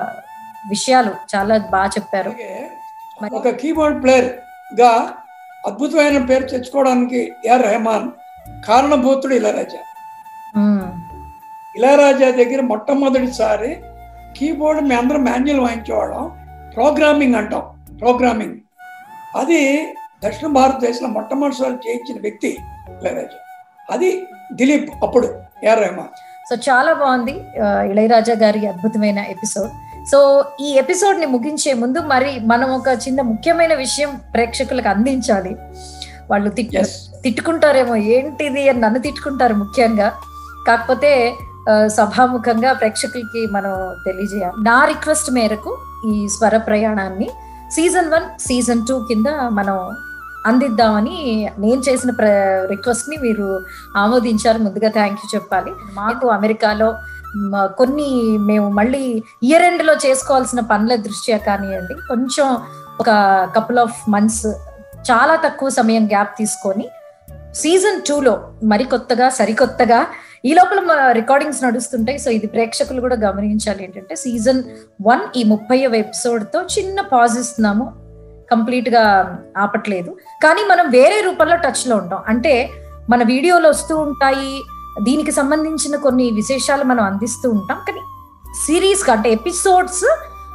విషయాలు చాలా బాగా చెప్పారు ఒక కీబోర్డ్ ప్లేయర్ గా అద్భుతమైన పేరు తెచ్చుకోవడానికి ఏఆర్ రెహమాన్ కారణభూతుడు ఇళయరాజా ఉమ్, ఇళయరాజా దగ్గర మొట్టమొదటిసారి కీబోర్డ్ మేము అందరం మాన్యువల్ వాయించేవాళ్ళం ప్రోగ్రామింగ్ అంటాం ప్రోగ్రామింగ్ అది దక్షిణ భారతదేశంలో మొట్టమొదటిసారి చేయించిన వ్యక్తి ఇళయరాజా అది దిలీప్ అప్పుడు ఏఆర్ రెహమాన్ సో చాలా బాగుంది ఆ, ఇళయరాజా గారి అద్భుతమైన ఎపిసోడ్ సో ఈ ఎపిసోడ్ ని ముగించే ముందు మరి మనం ఒక చిన్న ముఖ్యమైన విషయం ప్రేక్షకులకు అందించాలి వాళ్ళు తిట్ తిట్టుకుంటారేమో ఏంటిది అని నన్ను తిట్టుకుంటారు ముఖ్యంగా కాకపోతే ఆ, సభాముఖంగా ప్రేక్షకులకి మనం తెలియజేయాలి నా రిక్వెస్ట్ మేరకు ఈ స్వర ప్రయాణాన్ని సీజన్ వన్ సీజన్ టూ కింద మనం అందిద్దామని నేను చేసిన ప్ర రిక్వెస్ట్ ని మీరు ఆమోదించారు ముందుగా థ్యాంక్ యూ చెప్పాలి మాకు అమెరికాలో మ- కొన్ని మేము మళ్ళీ ఇయర్ ఎండ్ లో చేసుకోవాల్సిన పనుల దృష్ట్యా కానివ్వండి కొంచెం ఒక కపుల్ ఆఫ్ మంత్స్ చాలా తక్కువ సమయం గ్యాప్ తీసుకొని సీజన్ టూలో మరి కొత్తగా సరికొత్తగా ఈ లోపల రికార్డింగ్స్ నడుస్తుంటాయి సో ఇది ప్రేక్షకులు కూడా గమనించాలి ఏంటంటే సీజన్ వన్ ఈ ముప్పై ఎపిసోడ్ తో చిన్న పాజ్ ఇస్తున్నాము కంప్లీట్ గా ఆపట్లేదు కానీ మనం వేరే రూపంలో టచ్ లో ఉంటాం అంటే మన వీడియోలు వస్తూ ఉంటాయి దీనికి సంబంధించిన కొన్ని విశేషాలు మనం అందిస్తూ ఉంటాం కానీ సిరీస్ అంటే ఎపిసోడ్స్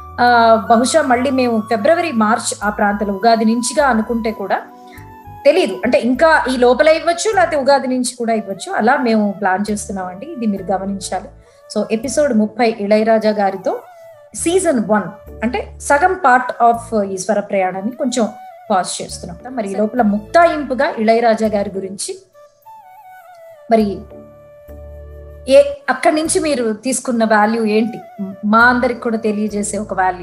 బహుశా మళ్ళీ మేము ఫిబ్రవరి మార్చ్ ఆ ప్రాంతంలో ఉగాది నుంచిగా అనుకుంటే కూడా తెలియదు అంటే ఇంకా ఈ లోపల ఇవ్వచ్చు లేకపోతే ఉగాది నుంచి కూడా ఇవ్వచ్చు అలా మేము ప్లాన్ చేస్తున్నామండి ఇది మీరు గమనించాలి సో ఎపిసోడ్ ముప్పై ఇళయరాజా గారితో సీజన్ వన్ అంటే సగం పార్ట్ ఆఫ్ ఈ స్వర ప్రయాణాన్ని కొంచెం పాజ్ చేస్తున్నాం మరి ఈ లోపల ముక్తాయింపుగా ఇళయరాజా గారి గురించి మరి ఏ అక్కడి నుంచి మీరు తీసుకున్న వాల్యూ ఏంటి మా అందరికి కూడా తెలియజేసే ఒక వాల్యూ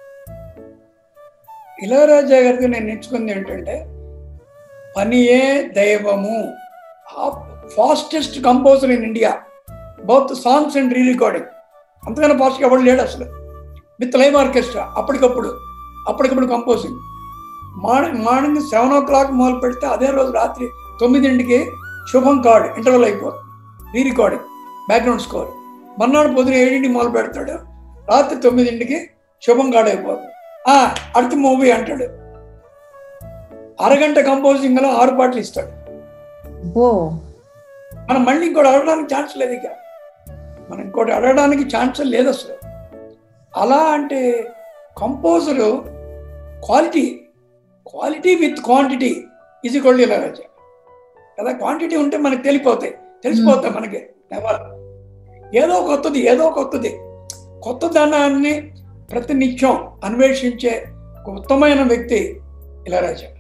ఇళయరాజా గారికి నేను నేర్చుకుంది ఏంటంటే పనియే దైవము fastest composer in India both songs and re recording అంతకన్నా ఫాస్ట్గా ఎవరు లేడు అసలు విత్ లైవ్ ఆర్కెస్ట్రా అప్పటికప్పుడు అప్పటికప్పుడు composing morning morning seven o'clock మొదలు పెడితే అదే రోజు రాత్రి తొమ్మిదింటికి శుభం కార్డ్ ఇంటర్వల్ అయిపోతుంది రీ రికార్డింగ్ బ్యాక్గ్రౌండ్ స్కోర్ మర్నాడు పొద్దున ఏడింటికి మొదలు పెడతాడు రాత్రి తొమ్మిదింటికి శుభం కార్డ్ అయిపోతుంది ఆ அடுத்த మూవీ అంటాడు అరగంట కంపోజింగ్ లో ఆరు పాటలు ఇస్తాడు ఓ మనం మళ్ళీ ఇంకోటి అడగడానికి ఛాన్స్ లేదు ఇక మనం ఇంకోటి అడగడానికి ఛాన్స్ లేదు అసలు అలా అంటే composer quality quality with quantity ఇది కొల్లి రాజా కదా క్వాంటిటీ ఉంటే మనకి తెలిపోతాయి తెలిసిపోతాయి మనకి నెవర్ ఏదో కొత్తది ఏదో కొత్తది కొత్త ధనాన్ని ప్రతినిత్యం అన్వేషించే ఒక ఉత్తమైన వ్యక్తి ఇళరాజా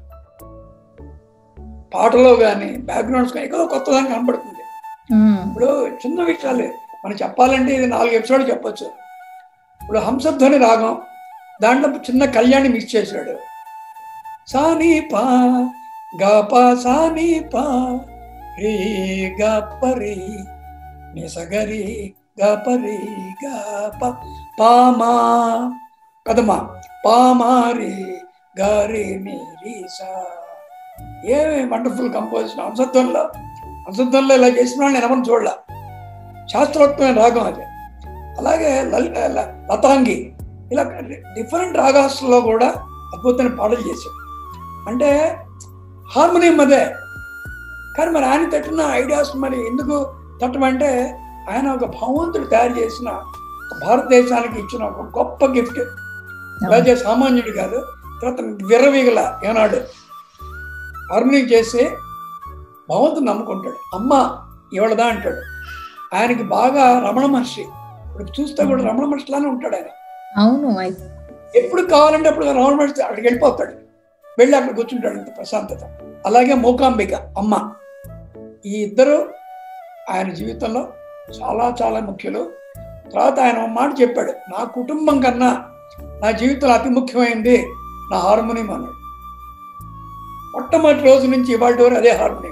పాటలో కానీ బ్యాక్గ్రౌండ్స్ కానీ ఏదో కొత్తదాన్ని కనపడుతుంది ఇప్పుడు చిన్న విషయాలు మనం చెప్పాలంటే ఇది నాలుగు ఎపిసోడ్ చెప్పొచ్చు ఇప్పుడు హంసధ్వని రాగం దాంట్లో చిన్న కళ్యాణి మిస్ చేశాడు సాని పా గా పా సాని పా రీ గా పరి నిసగరి గా పరి గా ప పామా కదమా పామారి గారి మీరి సా ఏమి వండర్ఫుల్ కంపోజిషన్ హంసధ్వనిలో హంసధ్వనిలో ఇలా చేసిన వాళ్ళని ఎవరిని చూడాల శాస్త్రోక్తమైన రాగం అది అలాగే లలి ల- లతాంగి ఇలా డిఫరెంట్ రాగాస్లో కూడా అద్భుతమైన పాటలు చేశాడు అంటే హార్మోనియం అదే కానీ మరి ఆయన తట్టిన ఐడియాస్ మరి ఎందుకు తట్టమంటే ఆయన ఒక భగవంతుడు తయారు చేసిన భారతదేశానికి ఇచ్చిన ఒక గొప్ప గిఫ్ట్ అలాగే సామాన్యుడు కాదు తర్వాత విర్రవీగల ఏనాడు హార్మోనియం చేసి భగవంతుడు నమ్ముకుంటాడు అమ్మ ఇవాళదా అంటాడు ఆయనకి బాగా రమణ మహర్షి ఇప్పుడు చూస్తే కూడా రమణ మహర్షిలానే ఉంటాడు ఆయన అవును అయితే ఎప్పుడు కావాలంటే అప్పుడు రమణ మహర్షి అక్కడికి వెళ్ళిపోతాడు వెళ్ళి అక్కడ కూర్చుంటాడు ఇంత ప్రశాంతత అలాగే మూకాంబిక అమ్మ ఈ ఇద్దరు ఆయన జీవితంలో చాలా చాలా ముఖ్యులు తర్వాత ఆయన ఒక మాట చెప్పాడు నా కుటుంబం కన్నా నా జీవితంలో అతి ముఖ్యమైనది నా హార్మోనియం అన్నాడు మొట్టమొదటి రోజు నుంచి ఇవాళ వరకు అదే హార్మోనియం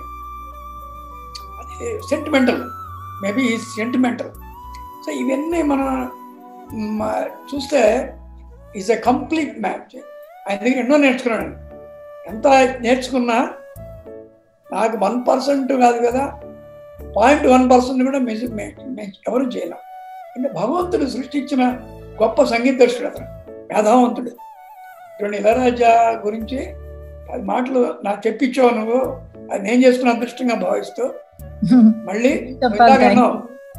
అది సెంటిమెంటల్ మేబీ ఈ సెంటిమెంటల్ సో ఇవన్నీ మనం మ, చూస్తే ఈజ్ ఎ కంప్లీట్ మ్యాచ్ ఆయన దగ్గర ఎన్నో నేర్చుకున్నాను ఎంత నేర్చుకున్నా నాకు వన్ పర్సెంట్ కాదు కదా పాయింట్ వన్ పర్సెంట్ కూడా మ్యూజిక్ ఎవరు చేయలేం అంటే భగవంతుడు సృష్టించిన గొప్ప సంగీత దర్శకుడు అతను మేధావంతుడు చూడండి ఇళరాజా గురించి పది మాటలు నాకు చెప్పించావు నువ్వు అది నేను చేసుకున్న అదృష్టంగా భావిస్తూ మళ్ళీ నువ్వు ఇందాక అన్నావు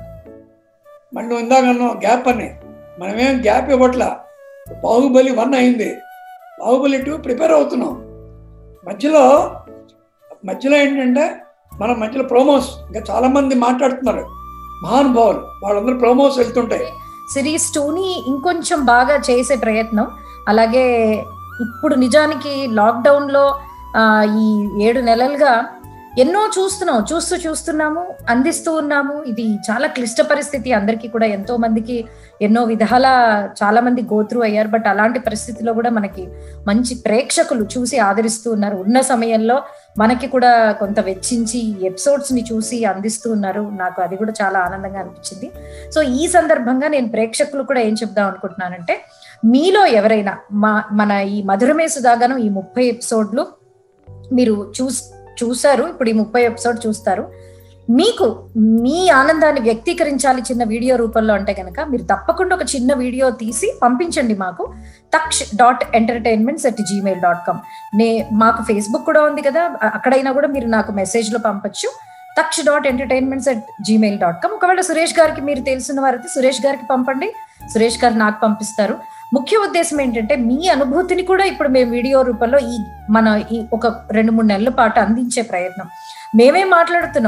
మళ్ళీ నువ్వు ఇందాక అన్నావు గ్యాప్ అని మనమేం గ్యాప్ ఇవ్వట్లా బాహుబలి వన్ అయింది బాహుబలి టూ ప్రిపేర్ అవుతున్నాం మధ్యలో మధ్యలో ఏంటంటే మన మధ్యలో ప్రోమోస్ ఇంకా చాలా మంది మాట్లాడుతున్నారు మహానుభావులు వాళ్ళందరూ ప్రోమోస్ వెళ్తుంటాయి సిరీస్ టూని ఇంకొంచెం బాగా చేసే ప్రయత్నం అలాగే ఇప్పుడు నిజానికి లాక్డౌన్లో ఆ, ఈ ఏడు నెలలుగా ఎన్నో చూస్తున్నాం చూస్తూ చూస్తున్నాము అందిస్తూ ఉన్నాము ఇది చాలా క్లిష్ట పరిస్థితి అందరికీ కూడా ఎంతో మందికి ఎన్నో విధాల చాలా మంది గోత్రు అయ్యారు బట్ అలాంటి పరిస్థితిలో కూడా మనకి మంచి ప్రేక్షకులు చూసి ఆదరిస్తూ ఉన్నారు ఉన్న సమయంలో మనకి కూడా కొంత వెచ్చించి ఎపిసోడ్స్ ని చూసి అందిస్తూ ఉన్నారు నాకు అది కూడా చాలా ఆనందంగా అనిపించింది సో ఈ సందర్భంగా నేను ప్రేక్షకులు కూడా ఏం చెప్దాం అనుకుంటున్నానంటే మీలో ఎవరైనా మా మన ఈ మధురమే సుధాగనం ఈ ముప్పై ఎపిసోడ్లు మీరు చూస్ చూసారు ఇప్పుడు ఈ ముప్పై ఎపిసోడ్ చూస్తారు మీకు మీ ఆనందాన్ని వ్యక్తీకరించాలి చిన్న వీడియో రూపంలో అంటే కనుక మీరు తప్పకుండా ఒక చిన్న వీడియో తీసి పంపించండి మాకు Taksh dot entertainments at Gmail dot com నే మాకు ఫేస్బుక్ కూడా ఉంది కదా అ- అక్కడైనా కూడా మీరు నాకు మెసేజ్లో పంపొచ్చు Taksh dot entertainments at Gmail dot com ఒకవేళ సురేష్ గారికి మీరు తెలిసిన వారైతే సురేష్ గారికి పంపండి సురేష్ గారు నాకు పంపిస్తారు ముఖ్య ఉద్దేశం ఏంటంటే మీ అనుభూతిని కూడా ఇప్పుడు మేము వీడియో రూపంలో ఈ మన ఈ ఒక రెండు మూడు నెలల పాటు అందించే ప్రయత్నం మేమే మాట్లాడుతున్నాం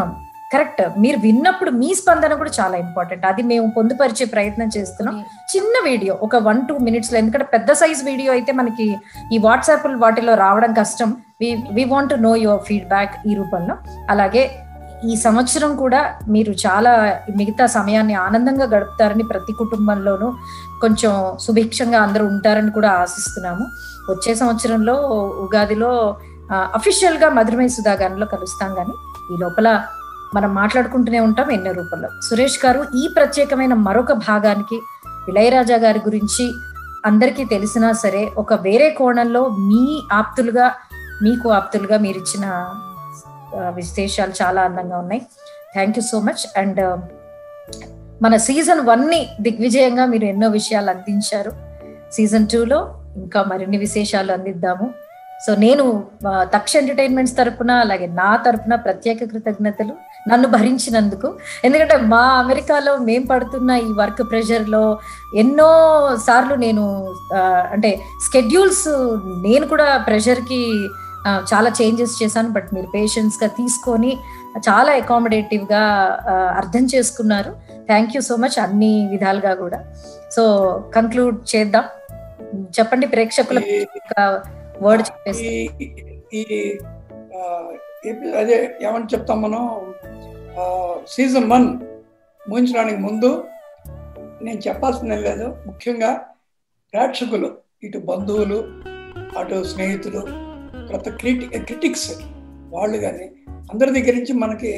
కరెక్ట్ మీరు విన్నప్పుడు మీ స్పందన కూడా చాలా ఇంపార్టెంట్ అది మేము పొందుపరిచే ప్రయత్నం చేస్తున్నాం చిన్న వీడియో ఒక వన్ టూ మినిట్స్ లో ఎందుకంటే పెద్ద సైజ్ వీడియో అయితే మనకి ఈ వాట్సాప్ వాటిలో రావడం కష్టం we want know your feedback ఈ రూపంలో అలాగే ఈ సంవత్సరం కూడా మీరు చాలా మిగతా సమయాన్ని ఆనందంగా గడుపుతారని ప్రతి కుటుంబంలోనూ కొంచెం సుభిక్షంగా అందరూ ఉంటారని కూడా ఆశిస్తున్నాము వచ్చే సంవత్సరంలో ఉగాదిలో అఫీషియల్ గా మధురమయ సుధాగానంలో కలుస్తాం కానీ ఈ లోపల మనం మాట్లాడుకుంటూనే ఉంటాం ఎన్నో రూపంలో సురేష్ గారు ఈ ప్రత్యేకమైన మరొక భాగానికి ఇళయరాజా గారి గురించి అందరికీ తెలిసినా సరే ఒక వేరే కోణంలో మీ ఆప్తులుగా మీకు ఆప్తులుగా మీరు ఇచ్చిన ఆ, విశేషాలు చాలా అందంగా ఉన్నాయి thank you so much and మన సీజన్ వన్ ని దిగ్విజయంగా మీరు ఎన్నో విషయాలు అందించారు సీజన్ లో ఇంకా మరిన్ని విశేషాలు అందిద్దాము సో నేను ఆ, తక్ష ఎంటర్టైన్మెంట్స్ తరపున అలాగే నా తరపున ప్రత్యేక కృతజ్ఞతలు నన్ను భరించినందుకు ఎందుకంటే మా అమెరికాలో మేం పడుతున్న ఈ వర్క్ ప్రెషర్ లో ఎన్నో సార్లు నేను ఆ, అంటే స్కెడ్యూల్స్ నేను కూడా ప్రెషర్ కి ఆ, చాలా చేంజెస్ చేశాను బట్ మీరు పేషెన్స్ గా తీసుకొని చాలా అకామిడేటివ్ గా ఆ, అర్థం చేసుకున్నారు థ్యాంక్ యూ సో మచ్ అన్ని విధాలుగా కూడా సో కంక్లూడ్ చేద్దాం చెప్పండి ప్రేక్షకుల వర్డ్ చెప్పేసి ఈ ఈ ఆ, ఎపి- అదే ఏమని చెప్తాం మనం సీజన్ వన్ ముగించడానికి ముందు నేను చెప్పాల్సింది ఏం లేదు ముఖ్యంగా ప్రేక్షకులు ఇటు బంధువులు అటు స్నేహితులు తర్వాత క్రిటి క్రిటిక్స్ వాళ్ళు కానీ అందరి దగ్గర నుంచి మనకి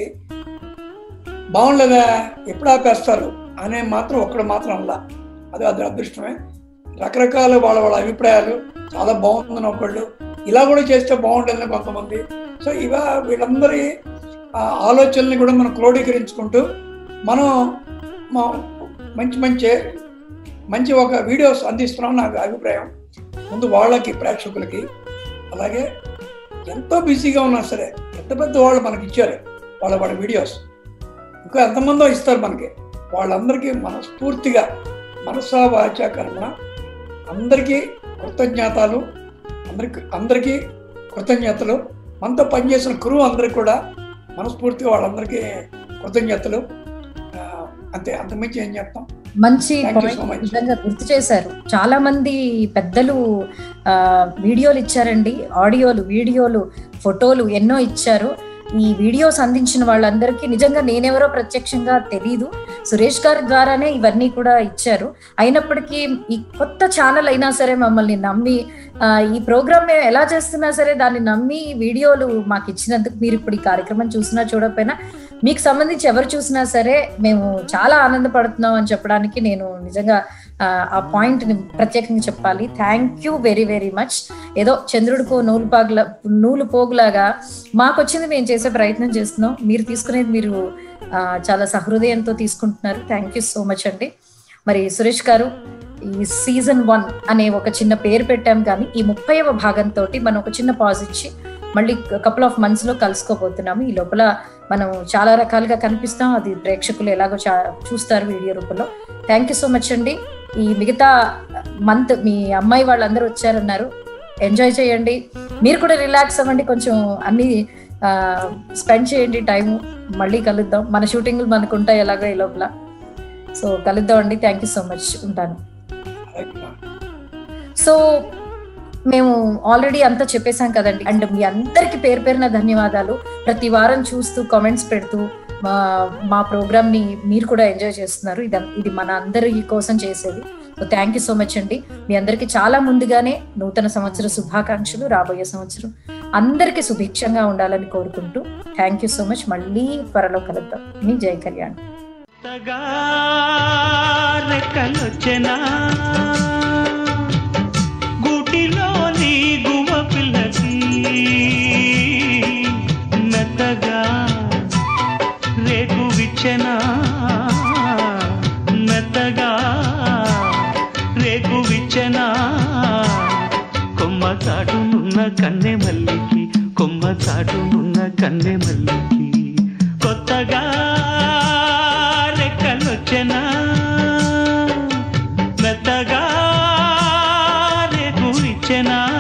బాగుండదా ఎప్పుడు ఆపేస్తారు అనే మాత్రం ఒక్కడు మాత్రం అలా అది అది అదృష్టమే రకరకాల వాళ్ళ వాళ్ళ అభిప్రాయాలు చాలా బాగుందని ఒకళ్ళు ఇలా కూడా చేస్తే బాగుంటుందని కొంతమంది సో ఇవ వీళ్ళందరి ఆ, ఆలోచనల్ని కూడా మనం క్రోడీకరించుకుంటూ మనం మా- మంచి మంచి మంచి ఒక వీడియోస్ అందిస్తున్నాం నాకు అభిప్రాయం ముందు వాళ్ళకి ప్రేక్షకులకి అలాగే ఎంతో బిజీగా ఉన్నా సరే పెద్ద పెద్ద వాళ్ళు మనకి ఇచ్చారు వాళ్ళ వాళ్ళ వీడియోస్ ఇంకా ఎంతమందో ఇస్తారు మనకి వాళ్ళందరికీ మనస్ఫూర్తిగా మనసా వాచా కర్మ అందరికీ కృతజ్ఞతలు అందరికి అందరికీ కృతజ్ఞతలు మనతో పనిచేసిన కురువు అందరికి కూడా మనస్ఫూర్తిగా వాళ్ళందరికీ కృతజ్ఞతలు ఆ, అంతే అంతమించి ఏం చెప్తాం మంచి Thank you so point much. నిజంగా గుర్తు చేశారు చాలా మంది పెద్దలు ఆ, వీడియోలు ఇచ్చారండి ఆడియోలు వీడియోలు ఫోటోలు ఎన్నో ఇచ్చారు ఈ వీడియోస్ అందించిన వాళ్ళందరికీ నిజంగా నేనెవరో ప్రత్యక్షంగా తెలీదు సురేష్ గారి ద్వారానే ఇవన్నీ కూడా ఇచ్చారు అయినప్పటికీ ఈ కొత్త ఛానల్ అయినా సరే మమ్మల్ని నమ్మి ఆ, ఈ ప్రోగ్రామ్ మేము ఎలా చేస్తున్నా సరే దాన్ని నమ్మి ఈ వీడియోలు మాకు ఇచ్చినందుకు మీరు ఇప్పుడు ఈ కార్యక్రమం చూసినా చూడకపోయినా మీకు సంబంధించి ఎవరు చూసినా సరే మేము చాలా ఆనందపడుతున్నాం అని చెప్పడానికి నేను నిజంగా ఆ, ఆ పాయింట్ ని ప్రత్యేకంగా చెప్పాలి thank you very very much ఏదో చంద్రుడికో నూలు పాగుల నూలు పోగులాగా మాకు వచ్చింది మేము చేసే ప్రయత్నం చేస్తున్నాం మీరు తీసుకునేది మీరు ఆ, చాలా సహృదయంతో తీసుకుంటున్నారు థ్యాంక్ యూ సో మచ్ అండి మరి సురేష్ గారు ఈ సీజన్ వన్ అనే ఒక చిన్న పేరు పెట్టాం కానీ ఈ ముప్పైవ భాగంతో మనం ఒక చిన్న పాజ్ ఇచ్చి మళ్ళీ కపుల్ ఆఫ్ మంత్స్ లో కలుసుకోబోతున్నాము ఈ లోపల మనం చాలా రకాలుగా కనిపిస్తాం అది ప్రేక్షకులు ఎలాగో చా- చూస్తారు వీడియో రూపంలో థ్యాంక్ యూ సో మచ్ అండి ఈ మిగతా మంత్ మీ అమ్మాయి వాళ్ళందరూ వచ్చారన్నారు ఎంజాయ్ చేయండి మీరు కూడా రిలాక్స్ అవ్వండి కొంచెం అన్ని స్పెండ్ చేయండి టైం మళ్ళీ కలుద్దాం మన షూటింగ్లు మనకు ఉంటాయి ఎలాగో ఈ లోపల సో కలుద్దాం అండి థ్యాంక్ యూ సో మచ్ ఉంటాను సో మేము ఆల్రెడీ అంతా చెప్పేశాం కదండి అండ్ మీ అందరికి పేరు పేరున ధన్యవాదాలు ప్రతి వారం చూస్తూ కామెంట్స్ పెడుతూ మా మా ప్రోగ్రామ్ ని మీరు కూడా ఎంజాయ్ చేస్తున్నారు ఇది ఇది మన అందరి కోసం చేసేది so thank you so much అండి మీ అందరికి చాలా ముందుగానే నూతన సంవత్సర శుభాకాంక్షలు రాబోయే సంవత్సరం అందరికీ సుభిక్షంగా ఉండాలని కోరుకుంటూ థ్యాంక్ యూ సో మచ్ మళ్ళీ త్వరలో కలుద్దాం మీ జై కళ్యాణ్ రెక్కలొచ్చెనా గూటిలోని గువ్వ పిల్లకి మెత్తగా రేకు విచ్చెనా మెత్తగా రేకు విచ్చెనా కొమ్మ చాటునున్న కన్నె మల్లికి కొమ్మ చాటునున్న కన్నె మల్లికి కొత్తగా రెక్కలొచ్చెనా మెత్తగా రేకు ఇచ్చెనా